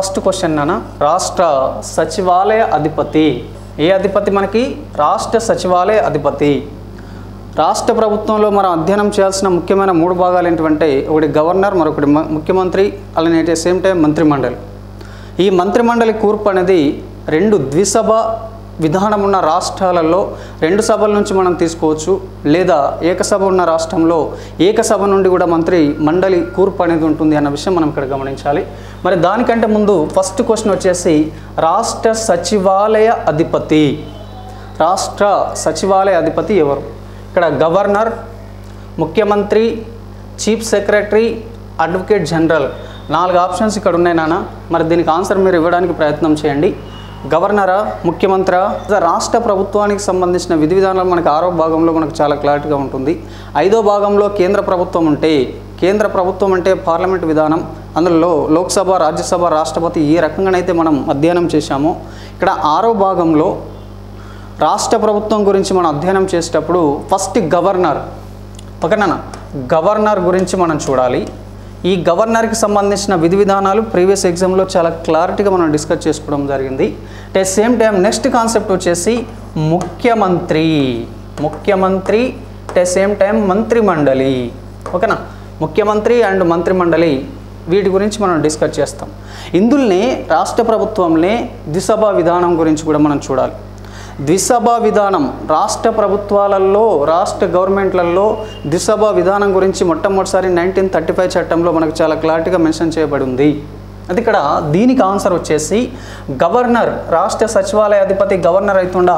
first question నాన్న రాష్ట్ర సచివాలయ అధిపతి ఏ అధిపతి మనకి రాష్ట్ర సచివాలయ అధిపతి రాష్ట్ర ప్రభుత్వంలో మనం అధ్యయనం చేయాల్సిన ముఖ్యమైన మూడు భాగాలు ఏంటంటే ఒకటి గవర్నర్ మరొకటి మ- ముఖ్యమంత్రి అలానే అట్ సేమ్ టైం మంత్రిమండలి ఈ మంత్రిమండలి కూర్పు అనేది రెండు ద్విసభ విధానం ఉన్న రాష్ట్రాలలో రెండు సభల నుంచి మనం తీసుకోవచ్చు లేదా ఏకసభ ఉన్న రాష్ట్రంలో ఏకసభ నుండి కూడా మంత్రి మండలి కూర్పు అనేది ఉంటుంది అన్న విషయం మనం ఇక్కడ గమనించాలి మరి దానికంటే ముందు ఫస్ట్ క్వశ్చన్ వచ్చేసి రాష్ట్ర సచివాలయ అధిపతి రాష్ట్ర సచివాలయ అధిపతి ఎవరు ఇక్కడ గవర్నర్ ముఖ్యమంత్రి చీఫ్ సెక్రటరీ అడ్వకేట్ జనరల్ నాలుగు ఆప్షన్స్ ఇక్కడ ఉన్నాయి నాన్న మరి దీనికి ఆన్సర్ మీరు ఇవ్వడానికి ప్రయత్నం చేయండి గవర్నరా ముఖ్యమంత్రి రాష్ట్ర ప్రభుత్వానికి సంబంధించిన విధి విధానాలు మనకు ఆరో భాగంలో మనకు చాలా క్లారిటీగా ఉంటుంది ఐదో భాగంలో కేంద్ర ప్రభుత్వం ఉంటే కేంద్ర ప్రభుత్వం అంటే పార్లమెంట్ విధానం అందులో లోక్సభ రాజ్యసభ రాష్ట్రపతి ఏ రకంగానైతే మనం అధ్యయనం చేశామో ఇక్కడ ఆరో భాగంలో రాష్ట్ర ప్రభుత్వం గురించి మనం అధ్యయనం చేసేటప్పుడు ఫస్ట్ గవర్నర్ ఓకేనా గవర్నర్ గురించి మనం చూడాలి ఈ గవర్నర్కి సంబంధించిన విధి విధానాలు ప్రీవియస్ ఎగ్జామ్లో చాలా క్లారిటీగా మనం డిస్కస్ చేసుకోవడం జరిగింది at same time next concept వచ్చేసి ముఖ్యమంత్రి ముఖ్యమంత్రి అట్ సేమ్ టైం మంత్రిమండలి ఓకేనా ముఖ్యమంత్రి అండ్ మంత్రిమండలి వీటి గురించి మనం డిస్కస్ చేస్తాం ఇందులోనే రాష్ట్ర ప్రభుత్వంలో ద్విసభ విధానం గురించి కూడా మనం చూడాలి ద్విసభ విధానం రాష్ట్ర ప్రభుత్వాలలో రాష్ట్ర గవర్నమెంట్లలో ద్విసభ విధానం గురించి మొట్టమొదటిసారి నైన్టీన్ థర్టీ ఫైవ్ చట్టంలో మనకు చాలా క్లారిటీగా మెన్షన్ చేయబడి ఉంది అది ఇక్కడ దీనికి ఆన్సర్ వచ్చేసి గవర్నర్ రాష్ట్ర సచివాలయ అధిపతి గవర్నర్ అవుతుండా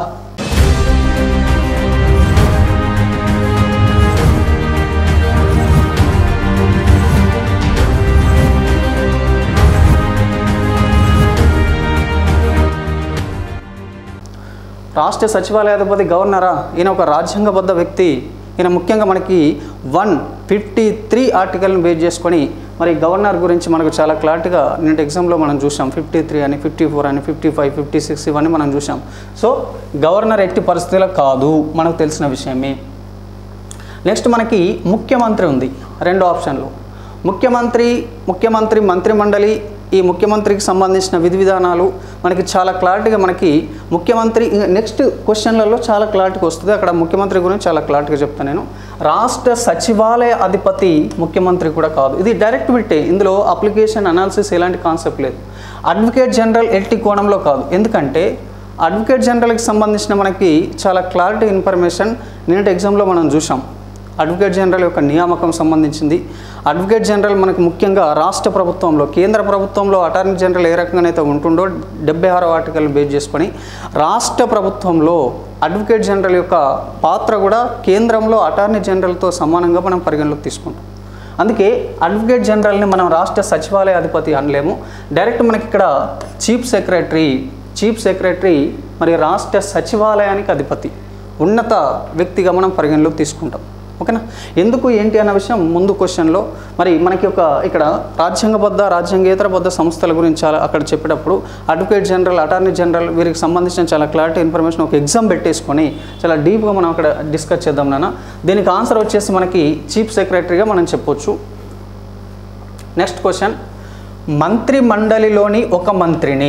రాష్ట్ర సచివాలయాధిపతి గవర్నరా ఈయన ఒక రాజ్యాంగబద్ధ వ్యక్తి ఈయన ముఖ్యంగా మనకి వన్ ఫిఫ్టీ త్రీ ఆర్టికల్ని బేస్ చేసుకొని మరి గవర్నర్ గురించి మనకు చాలా క్లారిటీగా నిన్నటి ఎగ్జామ్లో మనం చూసాం ఫిఫ్టీ త్రీ అని ఫిఫ్టీ ఫోర్ అని ఫిఫ్టీ ఫైవ్ ఫిఫ్టీ సిక్స్ ఇవన్నీ మనం చూసాం సో గవర్నర్ ఎట్టి పరిస్థితుల్లో కాదు మనకు తెలిసిన విషయమే నెక్స్ట్ మనకి ముఖ్యమంత్రి ఉంది రెండో ఆప్షన్లో ముఖ్యమంత్రి ముఖ్యమంత్రి మంత్రిమండలి ఈ ముఖ్యమంత్రికి సంబంధించిన విధి విధానాలు మనకి చాలా క్లారిటీగా మనకి ముఖ్యమంత్రి నెక్స్ట్ క్వశ్చన్లలో చాలా క్లారిటీగా వస్తుంది అక్కడ ముఖ్యమంత్రి గురించి చాలా క్లారిటీగా చెప్తాను నేను రాష్ట్ర సచివాలయ అధిపతి ముఖ్యమంత్రి కూడా కాదు ఇది డైరెక్ట్ బిట్టే ఇందులో అప్లికేషన్ అనాలిసిస్ ఎలాంటి కాన్సెప్ట్ లేదు అడ్వకేట్ జనరల్ ఎల్టీ కోణంలో కాదు ఎందుకంటే అడ్వకేట్ జనరల్కి సంబంధించిన మనకి చాలా క్లారిటీ ఇన్ఫర్మేషన్ నిన్నటి ఎగ్జామ్లో మనం చూసాం అడ్వకేట్ జనరల్ యొక్క నియామకం సంబంధించింది అడ్వకేట్ జనరల్ మనకు ముఖ్యంగా రాష్ట్ర ప్రభుత్వంలో కేంద్ర ప్రభుత్వంలో అటార్నీ జనరల్ ఏ రకంగానైతే ఉంటుండో డెబ్బై ఆరో ఆర్టికల్ బేస్ చేసుకొని రాష్ట్ర ప్రభుత్వంలో అడ్వకేట్ జనరల్ యొక్క పాత్ర కూడా కేంద్రంలో అటార్నీ జనరల్తో సమానంగా మనం పరిగణలోకి తీసుకుంటాం అందుకే అడ్వకేట్ జనరల్ని మనం రాష్ట్ర సచివాలయ అధిపతి అనలేము డైరెక్ట్ మనకి ఇక్కడ చీఫ్ సెక్రటరీ చీఫ్ సెక్రటరీ మరి రాష్ట్ర సచివాలయానికి అధిపతి ఉన్నత వ్యక్తిగా మనం పరిగణలోకి తీసుకుంటాం ఓకేనా ఎందుకు ఏంటి అన్న విషయం ముందు క్వశ్చన్లో మరి మనకి ఒక ఇక్కడ రాజ్యాంగబద్ధ రాజ్యాంగేతరబద్ధ సంస్థల గురించి చాలా అక్కడ చెప్పేటప్పుడు అడ్వకేట్ జనరల్ అటార్నీ జనరల్ వీరికి సంబంధించిన చాలా క్లారిటీ ఇన్ఫర్మేషన్ ఒక ఎగ్జామ్ పెట్టేసుకొని చాలా డీప్గా మనం అక్కడ డిస్కస్ చేద్దాం నాన్న దీనికి ఆన్సర్ వచ్చేసి మనకి చీఫ్ సెక్రటరీగా మనం చెప్పొచ్చు నెక్స్ట్ క్వశ్చన్ మంత్రి మండలిలోని ఒక మంత్రిని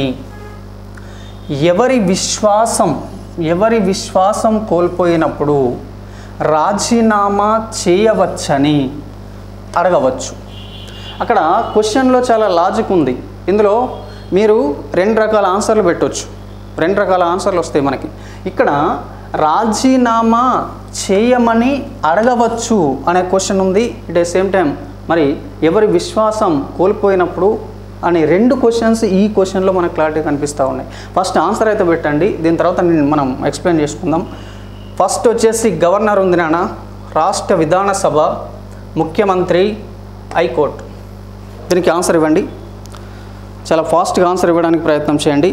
ఎవరి విశ్వాసం ఎవరి విశ్వాసం కోల్పోయినప్పుడు రాజీనామా చేయవచ్చని అడగవచ్చు అక్కడ క్వశ్చన్లో చాలా లాజిక్ ఉంది ఇందులో మీరు రెండు రకాల ఆన్సర్లు పెట్టవచ్చు రెండు రకాల ఆన్సర్లు వస్తాయి మనకి ఇక్కడ రాజీనామా చేయమని అడగవచ్చు అనే క్వశ్చన్ ఉంది ఇట్ ఏ సేమ్ టైం మరి ఎవరి విశ్వాసం కోల్పోయినప్పుడు అనే రెండు క్వశ్చన్స్ ఈ క్వశ్చన్లో మనకు క్లారిటీ కనిపిస్తూ ఉన్నాయి ఫస్ట్ ఆన్సర్ అయితే పెట్టండి దీని తర్వాత నేను మనం ఎక్స్ప్లెయిన్ చేసుకుందాం ఫస్ట్ వచ్చేసి గవర్నర్ ఉంది నాన్న రాష్ట్ర విధానసభ ముఖ్యమంత్రి హైకోర్టు దీనికి ఆన్సర్ ఇవ్వండి చాలా ఫాస్ట్గా ఆన్సర్ ఇవ్వడానికి ప్రయత్నం చేయండి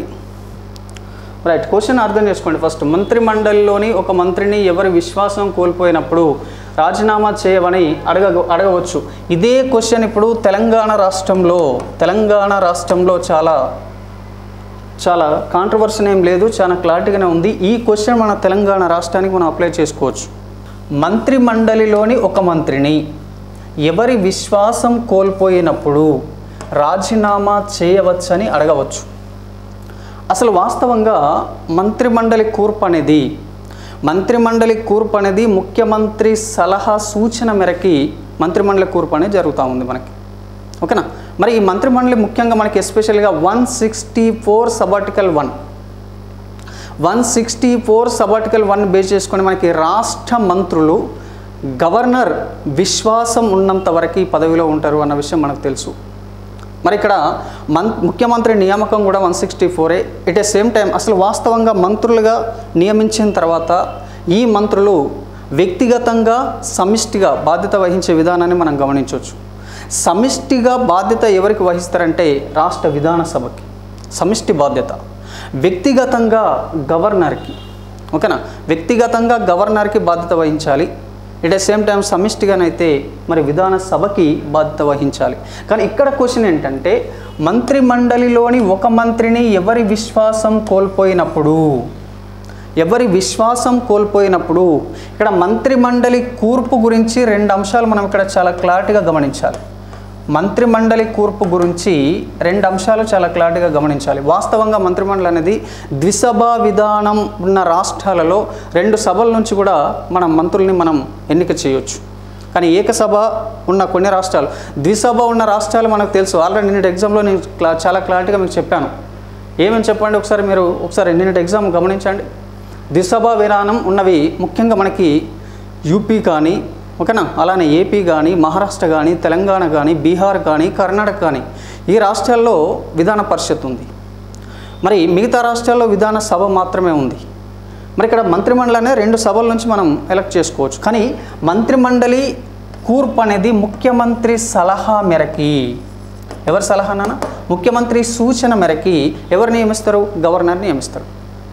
రైట్ క్వశ్చన్ అర్థం చేసుకోండి ఫస్ట్ మంత్రి మండలిలోని ఒక మంత్రిని ఎవరి విశ్వాసం కోల్పోయినప్పుడు రాజీనామా చేయవని అడగ అడగవచ్చు ఇదే క్వశ్చన్ ఇప్పుడు తెలంగాణ రాష్ట్రంలో తెలంగాణ రాష్ట్రంలో చాలా చాలా కాంట్రవర్షన్ ఏం లేదు చాలా క్లారిటీగానే ఉంది ఈ క్వశ్చన్ మన తెలంగాణ రాష్ట్రానికి మనం అప్లై చేసుకోవచ్చు మంత్రి మండలిలోని ఒక మంత్రిని ఎవరి విశ్వాసం కోల్పోయినప్పుడు రాజీనామా చేయవచ్చని అడగవచ్చు అసలు వాస్తవంగా మంత్రిమండలి కూర్పు అనేది మంత్రిమండలి కూర్పు అనేది ముఖ్యమంత్రి సలహా సూచన మేరకి మంత్రిమండలి కూర్పు అనేది జరుగుతూ ఉంది మనకి ఓకేనా మరి ఈ మంత్రిమండలి ముఖ్యంగా మనకి ఎస్పెషల్గా one sixty four sub-article one one sixty four sub-article one base చేసుకొని మనకి రాష్ట్ర మంత్రులు గవర్నర్ విశ్వాసం ఉన్నంత వరకు ఈ పదవిలో ఉంటారు అన్న విషయం మనకు తెలుసు మరి ఇక్కడ మన్ ముఖ్యమంత్రి నియామకం కూడా వన్ సిక్స్టీ ఫోరే ఎట్ ఏ సేమ్ టైం అసలు వాస్తవంగా మంత్రులుగా నియమించిన తర్వాత ఈ మంత్రులు వ్యక్తిగతంగా సమిష్టిగా బాధ్యత వహించే విధానాన్ని మనం గమనించవచ్చు సమిష్టిగా బాధ్యత ఎవరికి వహిస్తారంటే రాష్ట్ర విధాన సభకి సమిష్టి బాధ్యత వ్యక్తిగతంగా గవర్నర్కి ఓకేనా వ్యక్తిగతంగా గవర్నర్కి బాధ్యత వహించాలి ఎట్ ద సేమ్ టైం సమిష్టిగానైతే మరి విధాన సభకి బాధ్యత వహించాలి కానీ ఇక్కడ క్వశ్చన్ ఏంటంటే మంత్రి మండలిలోని ఒక మంత్రిని ఎవరి విశ్వాసం కోల్పోయినప్పుడు ఎవరి విశ్వాసం కోల్పోయినప్పుడు ఇక్కడ మంత్రి మండలి కూర్పు గురించి రెండు అంశాలు మనం ఇక్కడ చాలా క్లారిటీగా గమనించాలి మంత్రిమండలి కూర్పు గురించి రెండు అంశాలు చాలా క్లారిటీగా గమనించాలి వాస్తవంగా మంత్రిమండలి అనేది ద్విసభ విధానం ఉన్న రాష్ట్రాలలో రెండు సభల నుంచి కూడా మనం మంత్రుల్ని మనం ఎన్నిక చేయొచ్చు కానీ ఏకసభ ఉన్న కొన్ని రాష్ట్రాలు ద్విసభ ఉన్న రాష్ట్రాలు మనకు తెలుసు ఆల్రెడీ నిన్నటి ఎగ్జామ్లో నేను క్లా చాలా క్లారిటీగా మీకు చెప్పాను ఏమని చెప్పండి ఒకసారి మీరు ఒకసారి నిన్నటి ఎగ్జామ్ గమనించండి ద్విసభ విధానం ఉన్నవి ముఖ్యంగా మనకి యూపీ కానీ ఓకేనా అలానే ఏపీ కానీ మహారాష్ట్ర కానీ తెలంగాణ కానీ బీహార్ కానీ కర్ణాటక కానీ ఈ రాష్ట్రాల్లో విధాన పరిషత్ ఉంది మరి మిగతా రాష్ట్రాల్లో విధాన సభ మాత్రమే ఉంది మరి ఇక్కడ మంత్రిమండలి అనేది రెండు సభల నుంచి మనం ఎలక్ట్ చేసుకోవచ్చు కానీ మంత్రిమండలి కూర్పు అనేది ముఖ్యమంత్రి సలహా మేరకి ఎవరి సలహానా ముఖ్యమంత్రి సూచన మేరకి ఎవరు నియమిస్తారు గవర్నర్ నియమిస్తారు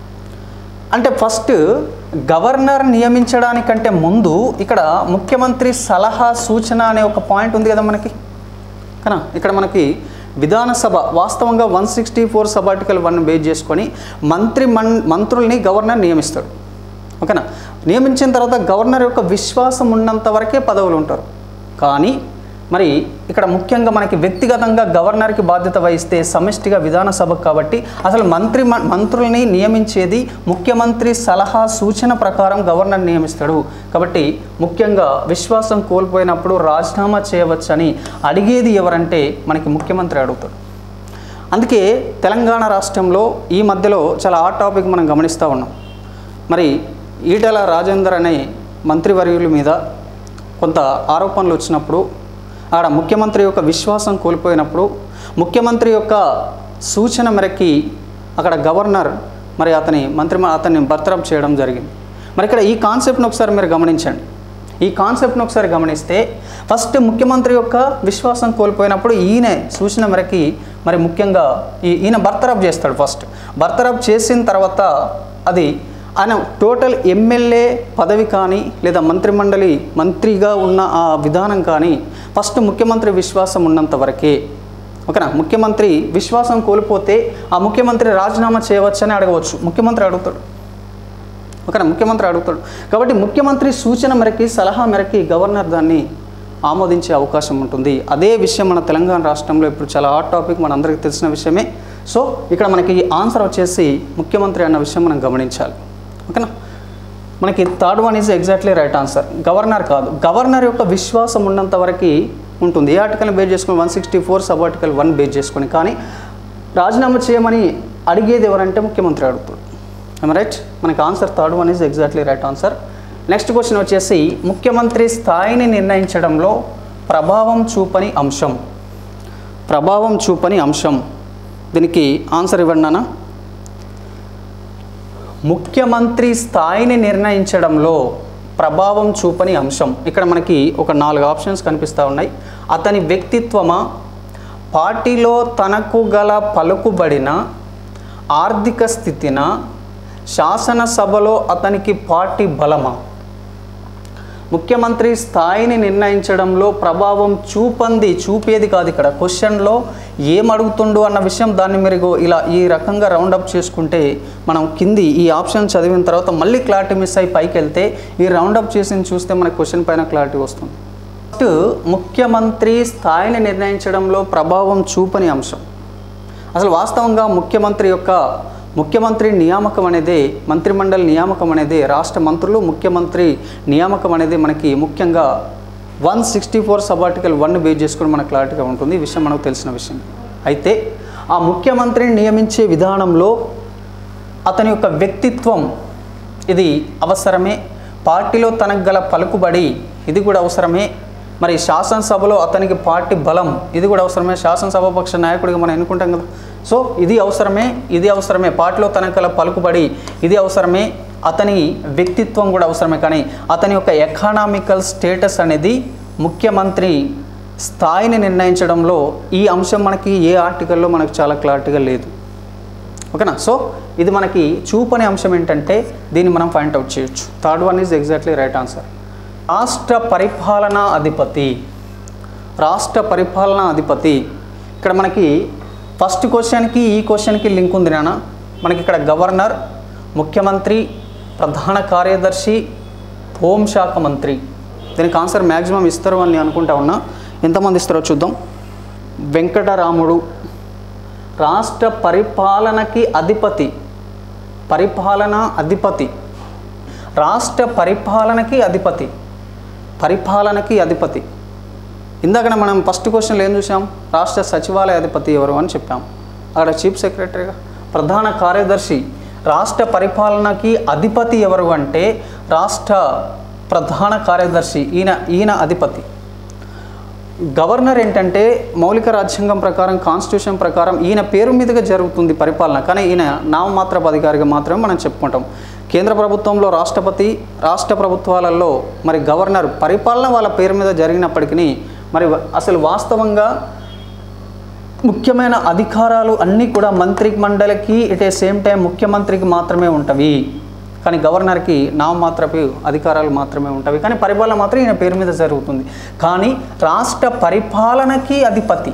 అంటే ఫస్ట్ గవర్నర్ నియమించడానికంటే ముందు ఇక్కడ ముఖ్యమంత్రి సలహా సూచన అనే ఒక పాయింట్ ఉంది కదా మనకి కదా ఇక్కడ మనకి విధానసభ వాస్తవంగా one sixty four sub-article one base చేసుకొని మంత్రి మన్ మంత్రుల్ని గవర్నర్ నియమిస్తాడు ఓకేనా నియమించిన తర్వాత గవర్నర్ యొక్క విశ్వాసం ఉన్నంత వరకే పదవులు ఉంటారు కానీ మరి ఇక్కడ ముఖ్యంగా మనకి వ్యక్తిగతంగా గవర్నర్కి బాధ్యత వహిస్తే సమిష్టిగా విధానసభ కాబట్టి అసలు మంత్రి మ- మంత్రుల్ని నియమించేది ముఖ్యమంత్రి సలహా సూచన ప్రకారం గవర్నర్ నియమిస్తాడు కాబట్టి ముఖ్యంగా విశ్వాసం కోల్పోయినప్పుడు రాజీనామా చేయవచ్చని అడిగేది ఎవరంటే మనకి ముఖ్యమంత్రి అడుగుతాడు అందుకే తెలంగాణ రాష్ట్రంలో ఈ మధ్యలో చాలా హాట్ టాపిక్ మనం గమనిస్తూ ఉన్నాం మరి ఈటెల రాజేందర్ అనే మంత్రివర్యుల మీద కొంత ఆరోపణలు వచ్చినప్పుడు ఆడ ముఖ్యమంత్రి యొక్క విశ్వాసం కోల్పోయినప్పుడు ముఖ్యమంత్రి యొక్క సూచన మేరకి అక్కడ గవర్నర్ మరి అతని మంత్రి అతన్ని బర్తరఫ్ చేయడం జరిగింది మరి ఇక్కడ ఈ కాన్సెప్ట్ని ఒకసారి మీరు గమనించండి ఈ కాన్సెప్ట్ని ఒకసారి గమనిస్తే ఫస్ట్ ముఖ్యమంత్రి యొక్క విశ్వాసం కోల్పోయినప్పుడు ఈయన సూచన మేరకి మరి ముఖ్యంగా ఈ ఈయన బర్తరఫ్ చేస్తాడు ఫస్ట్ బర్తరఫ్ చేసిన తర్వాత అది ఆయన టోటల్ ఎమ్మెల్యే పదవి కానీ లేదా మంత్రిమండలి మంత్రిగా ఉన్న ఆ విధానం కానీ ఫస్ట్ ముఖ్యమంత్రి విశ్వాసం ఉన్నంత వరకే ఓకేనా ముఖ్యమంత్రి విశ్వాసం కోల్పోతే ఆ ముఖ్యమంత్రి రాజీనామా చేయవచ్చని అడగవచ్చు ముఖ్యమంత్రి అడుగుతాడు ఓకేనా ముఖ్యమంత్రి అడుగుతాడు కాబట్టి ముఖ్యమంత్రి సూచన మేరకి సలహా మేరకి గవర్నర్ దాన్ని ఆమోదించే అవకాశం ఉంటుంది అదే విషయం మన తెలంగాణ రాష్ట్రంలో ఇప్పుడు చాలా హాట్ టాపిక్ మన అందరికీ తెలిసిన విషయమే సో ఇక్కడ మనకి ఆన్సర్ వచ్చేసి ముఖ్యమంత్రి అన్న విషయం మనం గమనించాలి ఓకేనా మనకి third one is exactly right answer governor కాదు గవర్నర్ యొక్క విశ్వాసం ఉన్నంత వరకు ఉంటుంది ఏ ఆర్టికల్ని బేస్ చేసుకొని one sixty four sub article one base చేసుకొని కానీ రాజీనామా చేయమని అడిగేది ఎవరంటే ముఖ్యమంత్రి అడుగుతాడు రైట్ మనకి answer third one is exactly right answer next question వచ్చేసి ముఖ్యమంత్రి స్థాయిని నిర్ణయించడంలో ప్రభావం చూపని అంశం ప్రభావం చూపని అంశం దీనికి ఆన్సర్ ఇవ్వండి నాన్న ముఖ్యమంత్రి స్థాయిని నిర్ణయించడంలో ప్రభావం చూపని అంశం ఇక్కడ మనకి ఒక నాలుగు ఆప్షన్స్ కనిపిస్తూ ఉన్నాయి అతని వ్యక్తిత్వమా పార్టీలో తనకు గల పలుకుబడిన ఆర్థిక స్థితిన శాసనసభలో అతనికి పార్టీ బలమా ముఖ్యమంత్రి స్థాయిని నిర్ణయించడంలో ప్రభావం చూపంది చూపేది కాదు ఇక్కడ క్వశ్చన్లో ఏం అడుగుతుండు అన్న విషయం దాన్ని మీరు ఇగో ఇలా ఈ రకంగా రౌండప్ చేసుకుంటే మనం కింది ఈ ఆప్షన్ చదివిన తర్వాత మళ్ళీ క్లారిటీ మిస్ అయి పైకి వెళ్తే ఈ రౌండప్ చేసి చూస్తే మనకి క్వశ్చన్ పైన క్లారిటీ వస్తుంది ఫస్ట్ ముఖ్యమంత్రి స్థాయిని నిర్ణయించడంలో ప్రభావం చూపని అంశం అసలు వాస్తవంగా ముఖ్యమంత్రి యొక్క ముఖ్యమంత్రి నియామకం అనేది మంత్రిమండలి నియామకం అనేది రాష్ట్ర మంత్రులు ముఖ్యమంత్రి నియామకం అనేది మనకి ముఖ్యంగా one sixty four sub article one base చేసుకుని మనకు క్లారిటీగా ఉంటుంది ఈ విషయం మనకు తెలిసిన విషయం అయితే ఆ ముఖ్యమంత్రిని నియమించే విధానంలో అతని యొక్క వ్యక్తిత్వం ఇది అవసరమే పార్టీలో తనకు గల పలుకుబడి ఇది కూడా అవసరమే మరి శాసనసభలో అతనికి పార్టీ బలం ఇది కూడా అవసరమే శాసనసభ పక్ష నాయకుడిగా మనం ఎన్నుకుంటాం కదా సో ఇది అవసరమే ఇది అవసరమే పార్టీలో తనకు గల పలుకుబడి ఇది అవసరమే అతని వ్యక్తిత్వం కూడా అవసరమే కానీ అతని యొక్క ఎకనామికల్ స్టేటస్ అనేది ముఖ్యమంత్రి స్థాయిని నిర్ణయించడంలో ఈ అంశం మనకి ఏ ఆర్టికల్లో మనకు చాలా క్లారిటీగా లేదు ఓకేనా సో ఇది మనకి చూపనే అంశం ఏంటంటే దీన్ని మనం ఫైండ్ అవుట్ చేయొచ్చు third one is exactly right answer రాష్ట్ర పరిపాలనా అధిపతి రాష్ట్ర పరిపాలనా అధిపతి ఇక్కడ మనకి ఫస్ట్ క్వశ్చన్కి ఈ క్వశ్చన్కి లింక్ ఉంది నాన్న మనకి ఇక్కడ గవర్నర్ ముఖ్యమంత్రి ప్రధాన కార్యదర్శి హోంశాఖ మంత్రి దీనికి ఆన్సర్ మ్యాక్సిమం ఇస్తారు అని నేను అనుకుంటా ఉన్నా ఎంతమంది ఇస్తారో చూద్దాం వెంకటరాముడు రాష్ట్ర పరిపాలనకి అధిపతి పరిపాలన అధిపతి రాష్ట్ర పరిపాలనకి అధిపతి పరిపాలనకి అధిపతి ఇందాక మనం ఫస్ట్ క్వశ్చన్లో ఏం చూసాం రాష్ట్ర సచివాలయ అధిపతి ఎవరు అని చెప్పాం అక్కడ చీఫ్ సెక్రటరీగా ప్రధాన కార్యదర్శి రాష్ట్ర పరిపాలనకి అధిపతి ఎవరు అంటే రాష్ట్ర ప్రధాన కార్యదర్శి ఈయన ఈయన అధిపతి గవర్నర్ ఏంటంటే మౌలిక రాజ్యాంగం ప్రకారం కాన్స్టిట్యూషన్ ప్రకారం ఈయన పేరు మీదుగా జరుగుతుంది పరిపాలన కానీ ఈయన నామమాత్రపు అధికారిగా మాత్రమే మనం చెప్పుకుంటాం కేంద్ర ప్రభుత్వంలో రాష్ట్రపతి రాష్ట్ర ప్రభుత్వాలలో మరి గవర్నర్ పరిపాలన వాళ్ళ పేరు మీద జరిగినప్పటికీ మరి అసలు వాస్తవంగా ముఖ్యమైన అధికారాలు అన్నీ కూడా మంత్రి మండలికి ఎట్ ఏ సేమ్ టైం ముఖ్యమంత్రికి మాత్రమే ఉంటవి కానీ గవర్నర్కి నామమాత్రపు అధికారాలు మాత్రమే ఉంటవి కానీ పరిపాలన మాత్రం ఈయన పేరు మీద జరుగుతుంది కానీ రాష్ట్ర పరిపాలనకి అధిపతి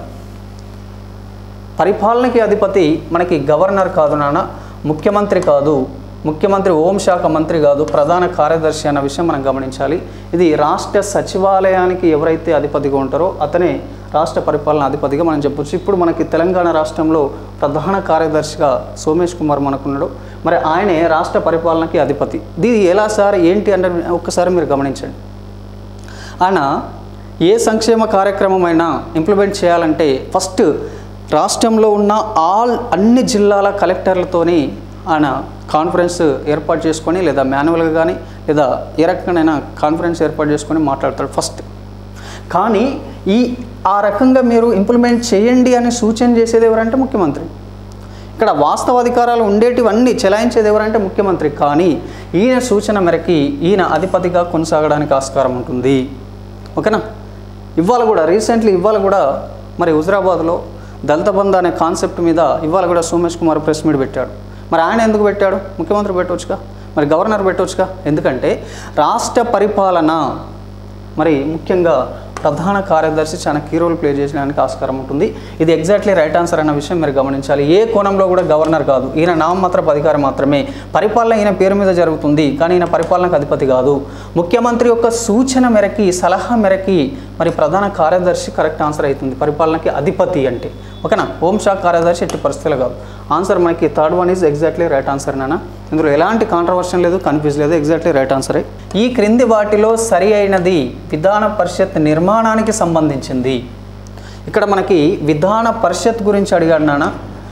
పరిపాలనకి అధిపతి మనకి గవర్నర్ కాదు నాన్న ముఖ్యమంత్రి కాదు ముఖ్యమంత్రి హోంశాఖ మంత్రి కాదు ప్రధాన కార్యదర్శి అన్న విషయం మనం గమనించాలి ఇది రాష్ట్ర సచివాలయానికి ఎవరైతే అధిపతిగా ఉంటారో అతనే రాష్ట్ర పరిపాలన అధిపతిగా మనం చెప్పొచ్చు ఇప్పుడు మనకి తెలంగాణ రాష్ట్రంలో ప్రధాన కార్యదర్శిగా సోమేష్ కుమార్ మనకున్నాడు మరి ఆయనే రాష్ట్ర పరిపాలనకి అధిపతి ఇది ఎలా సార్ ఏంటి అంటే ఒక్కసారి మీరు గమనించండి ఆయన ఏ సంక్షేమ కార్యక్రమమైనా ఇంప్లిమెంట్ చేయాలంటే ఫస్ట్ రాష్ట్రంలో ఉన్న ఆల్ అన్ని జిల్లాల కలెక్టర్లతోని ఆయన కాన్ఫరెన్స్ ఏర్పాటు చేసుకొని లేదా మాన్యువల్గా కానీ లేదా ఏ రకంగానైనా కాన్ఫరెన్స్ ఏర్పాటు చేసుకొని మాట్లాడతాడు ఫస్ట్ కానీ ఈ ఆ రకంగా మీరు ఇంప్లిమెంట్ చేయండి అని సూచన చేసేది ఎవరంటే ముఖ్యమంత్రి ఇక్కడ వాస్తవ అధికారాలు ఉండేటివన్నీ చెలాయించేది ఎవరంటే ముఖ్యమంత్రి కానీ ఈయన సూచన మేరకి ఈయన అధిపతిగా కొనసాగడానికి ఆస్కారం ఉంటుంది ఓకేనా ఇవాళ కూడా రీసెంట్లీ ఇవాళ కూడా మరి హుజరాబాద్లో దళిత బంధు అనే కాన్సెప్ట్ మీద ఇవాళ కూడా సోమేష్ కుమార్ ప్రెస్ మీట్ పెట్టాడు మరి ఆయన ఎందుకు పెట్టాడు ముఖ్యమంత్రి పెట్టవచ్చుగా మరి గవర్నర్ పెట్టవచ్చుగా ఎందుకంటే రాష్ట్ర పరిపాలన మరి ముఖ్యంగా ప్రధాన కార్యదర్శి చాలా కీ రోల్ ప్లే చేయడానికి ఆస్కారం ఉంటుంది ఇది ఎగ్జాక్ట్లీ రైట్ ఆన్సర్ అన్న విషయం మీరు గమనించాలి ఏ కోణంలో కూడా గవర్నర్ కాదు ఈయన నామమాత్రపు అధికారం మాత్రమే పరిపాలన ఈయన పేరు మీద జరుగుతుంది కానీ ఈయన పరిపాలనకు అధిపతి కాదు ముఖ్యమంత్రి యొక్క సూచన మేరకి సలహా మేరకి మరి ప్రధాన కార్యదర్శి కరెక్ట్ ఆన్సర్ అవుతుంది పరిపాలనకి అధిపతి అంటే ఓకేనా హోంశాఖ కార్యదర్శి ఎట్టి పరిస్థితులు కాదు ఆన్సర్ మనకి third one is exactly right answer నాన్న ఇందులో ఎలాంటి కాంట్రవర్షన్ లేదు కన్ఫ్యూజ్ లేదు ఎగ్జాక్ట్లీ రైట్ ఆన్సరే ఈ క్రింది వాటిలో సరి అయినది విధాన పరిషత్ నిర్మాణానికి సంబంధించింది ఇక్కడ మనకి విధాన పరిషత్ గురించి అడిగాడు నాన్న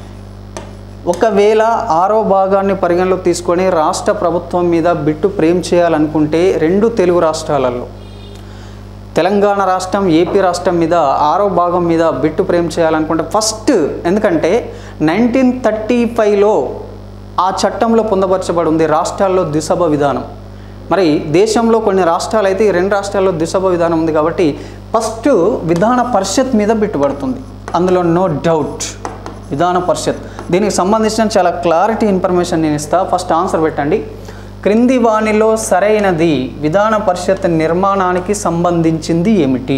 ఒకవేళ ఆరో భాగాన్ని పరిగణలోకి తీసుకొని రాష్ట్ర ప్రభుత్వం మీద బిట్టు ప్రేమ్ చేయాలనుకుంటే రెండు తెలుగు రాష్ట్రాలలో తెలంగాణ రాష్ట్రం ఏపీ రాష్ట్రం మీద ఆరో భాగం మీద బిట్టు ప్రేమ్ చేయాలనుకుంటే ఫస్ట్ ఎందుకంటే నైన్టీన్ థర్టీ ఫైవ్లో ఆ చట్టంలో పొందపరచబడి ఉంది రాష్ట్రాల్లో దిశభ విధానం మరి దేశంలో కొన్ని రాష్ట్రాలు అయితే ఈ రెండు రాష్ట్రాల్లో దిశభ విధానం ఉంది కాబట్టి ఫస్ట్ విధాన పరిషత్ మీద బిట్టుబడుతుంది అందులో నో డౌట్ విధాన పరిషత్ దీనికి సంబంధించిన చాలా క్లారిటీ ఇన్ఫర్మేషన్ నేను ఇస్తా ఫస్ట్ ఆన్సర్ పెట్టండి క్రింది వాణిలో సరైనది విధాన పరిషత్ నిర్మాణానికి సంబంధించింది ఏమిటి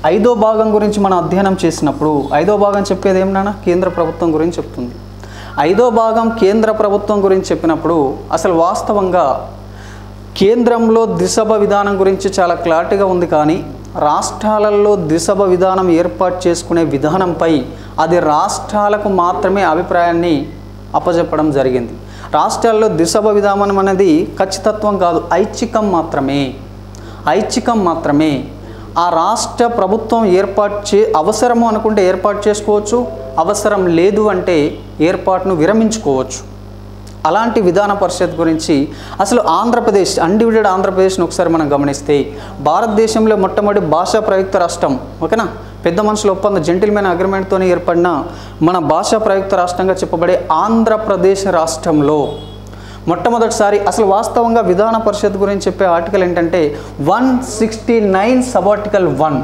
ఐదో భాగం గురించి మనం అధ్యయనం చేసినప్పుడు ఐదో భాగం చెప్పేది ఏమన్నా కేంద్ర ప్రభుత్వం గురించి చెప్తుంది ఐదో భాగం కేంద్ర ప్రభుత్వం గురించి చెప్పినప్పుడు అసలు వాస్తవంగా కేంద్రంలో దిశభ విధానం గురించి చాలా క్లారిటీగా ఉంది కానీ రాష్ట్రాలలో దిశభ విధానం ఏర్పాటు చేసుకునే విధానంపై అది రాష్ట్రాలకు మాత్రమే అభిప్రాయాన్ని అప్పజెప్పడం జరిగింది రాష్ట్రాల్లో దిశభ విధానం అనేది ఖచ్చితత్వం కాదు ఐచ్ఛికం మాత్రమే ఐచ్ఛికం మాత్రమే ఆ రాష్ట్ర ప్రభుత్వం ఏర్పాటు చే అవసరము అనుకుంటే ఏర్పాటు చేసుకోవచ్చు అవసరం లేదు అంటే ఏర్పాటును విరమించుకోవచ్చు అలాంటి విధాన పరిషత్ గురించి అసలు ఆంధ్రప్రదేశ్ అన్డివిడెడ్ ఆంధ్రప్రదేశ్ని ఒకసారి మనం గమనిస్తే భారతదేశంలో మొట్టమొదటి భాషా ప్రయుక్త రాష్ట్రం ఓకేనా పెద్ద మనుషుల ఒప్పంద జెంటిల్మెన్ అగ్రిమెంట్తో ఏర్పడిన మన భాషా ప్రయుక్త రాష్ట్రంగా చెప్పబడే ఆంధ్రప్రదేశ్ రాష్ట్రంలో మొట్టమొదటిసారి అసలు వాస్తవంగా విధాన పరిషత్ గురించి చెప్పే ఆర్టికల్ ఏంటంటే one sixty nine sub article one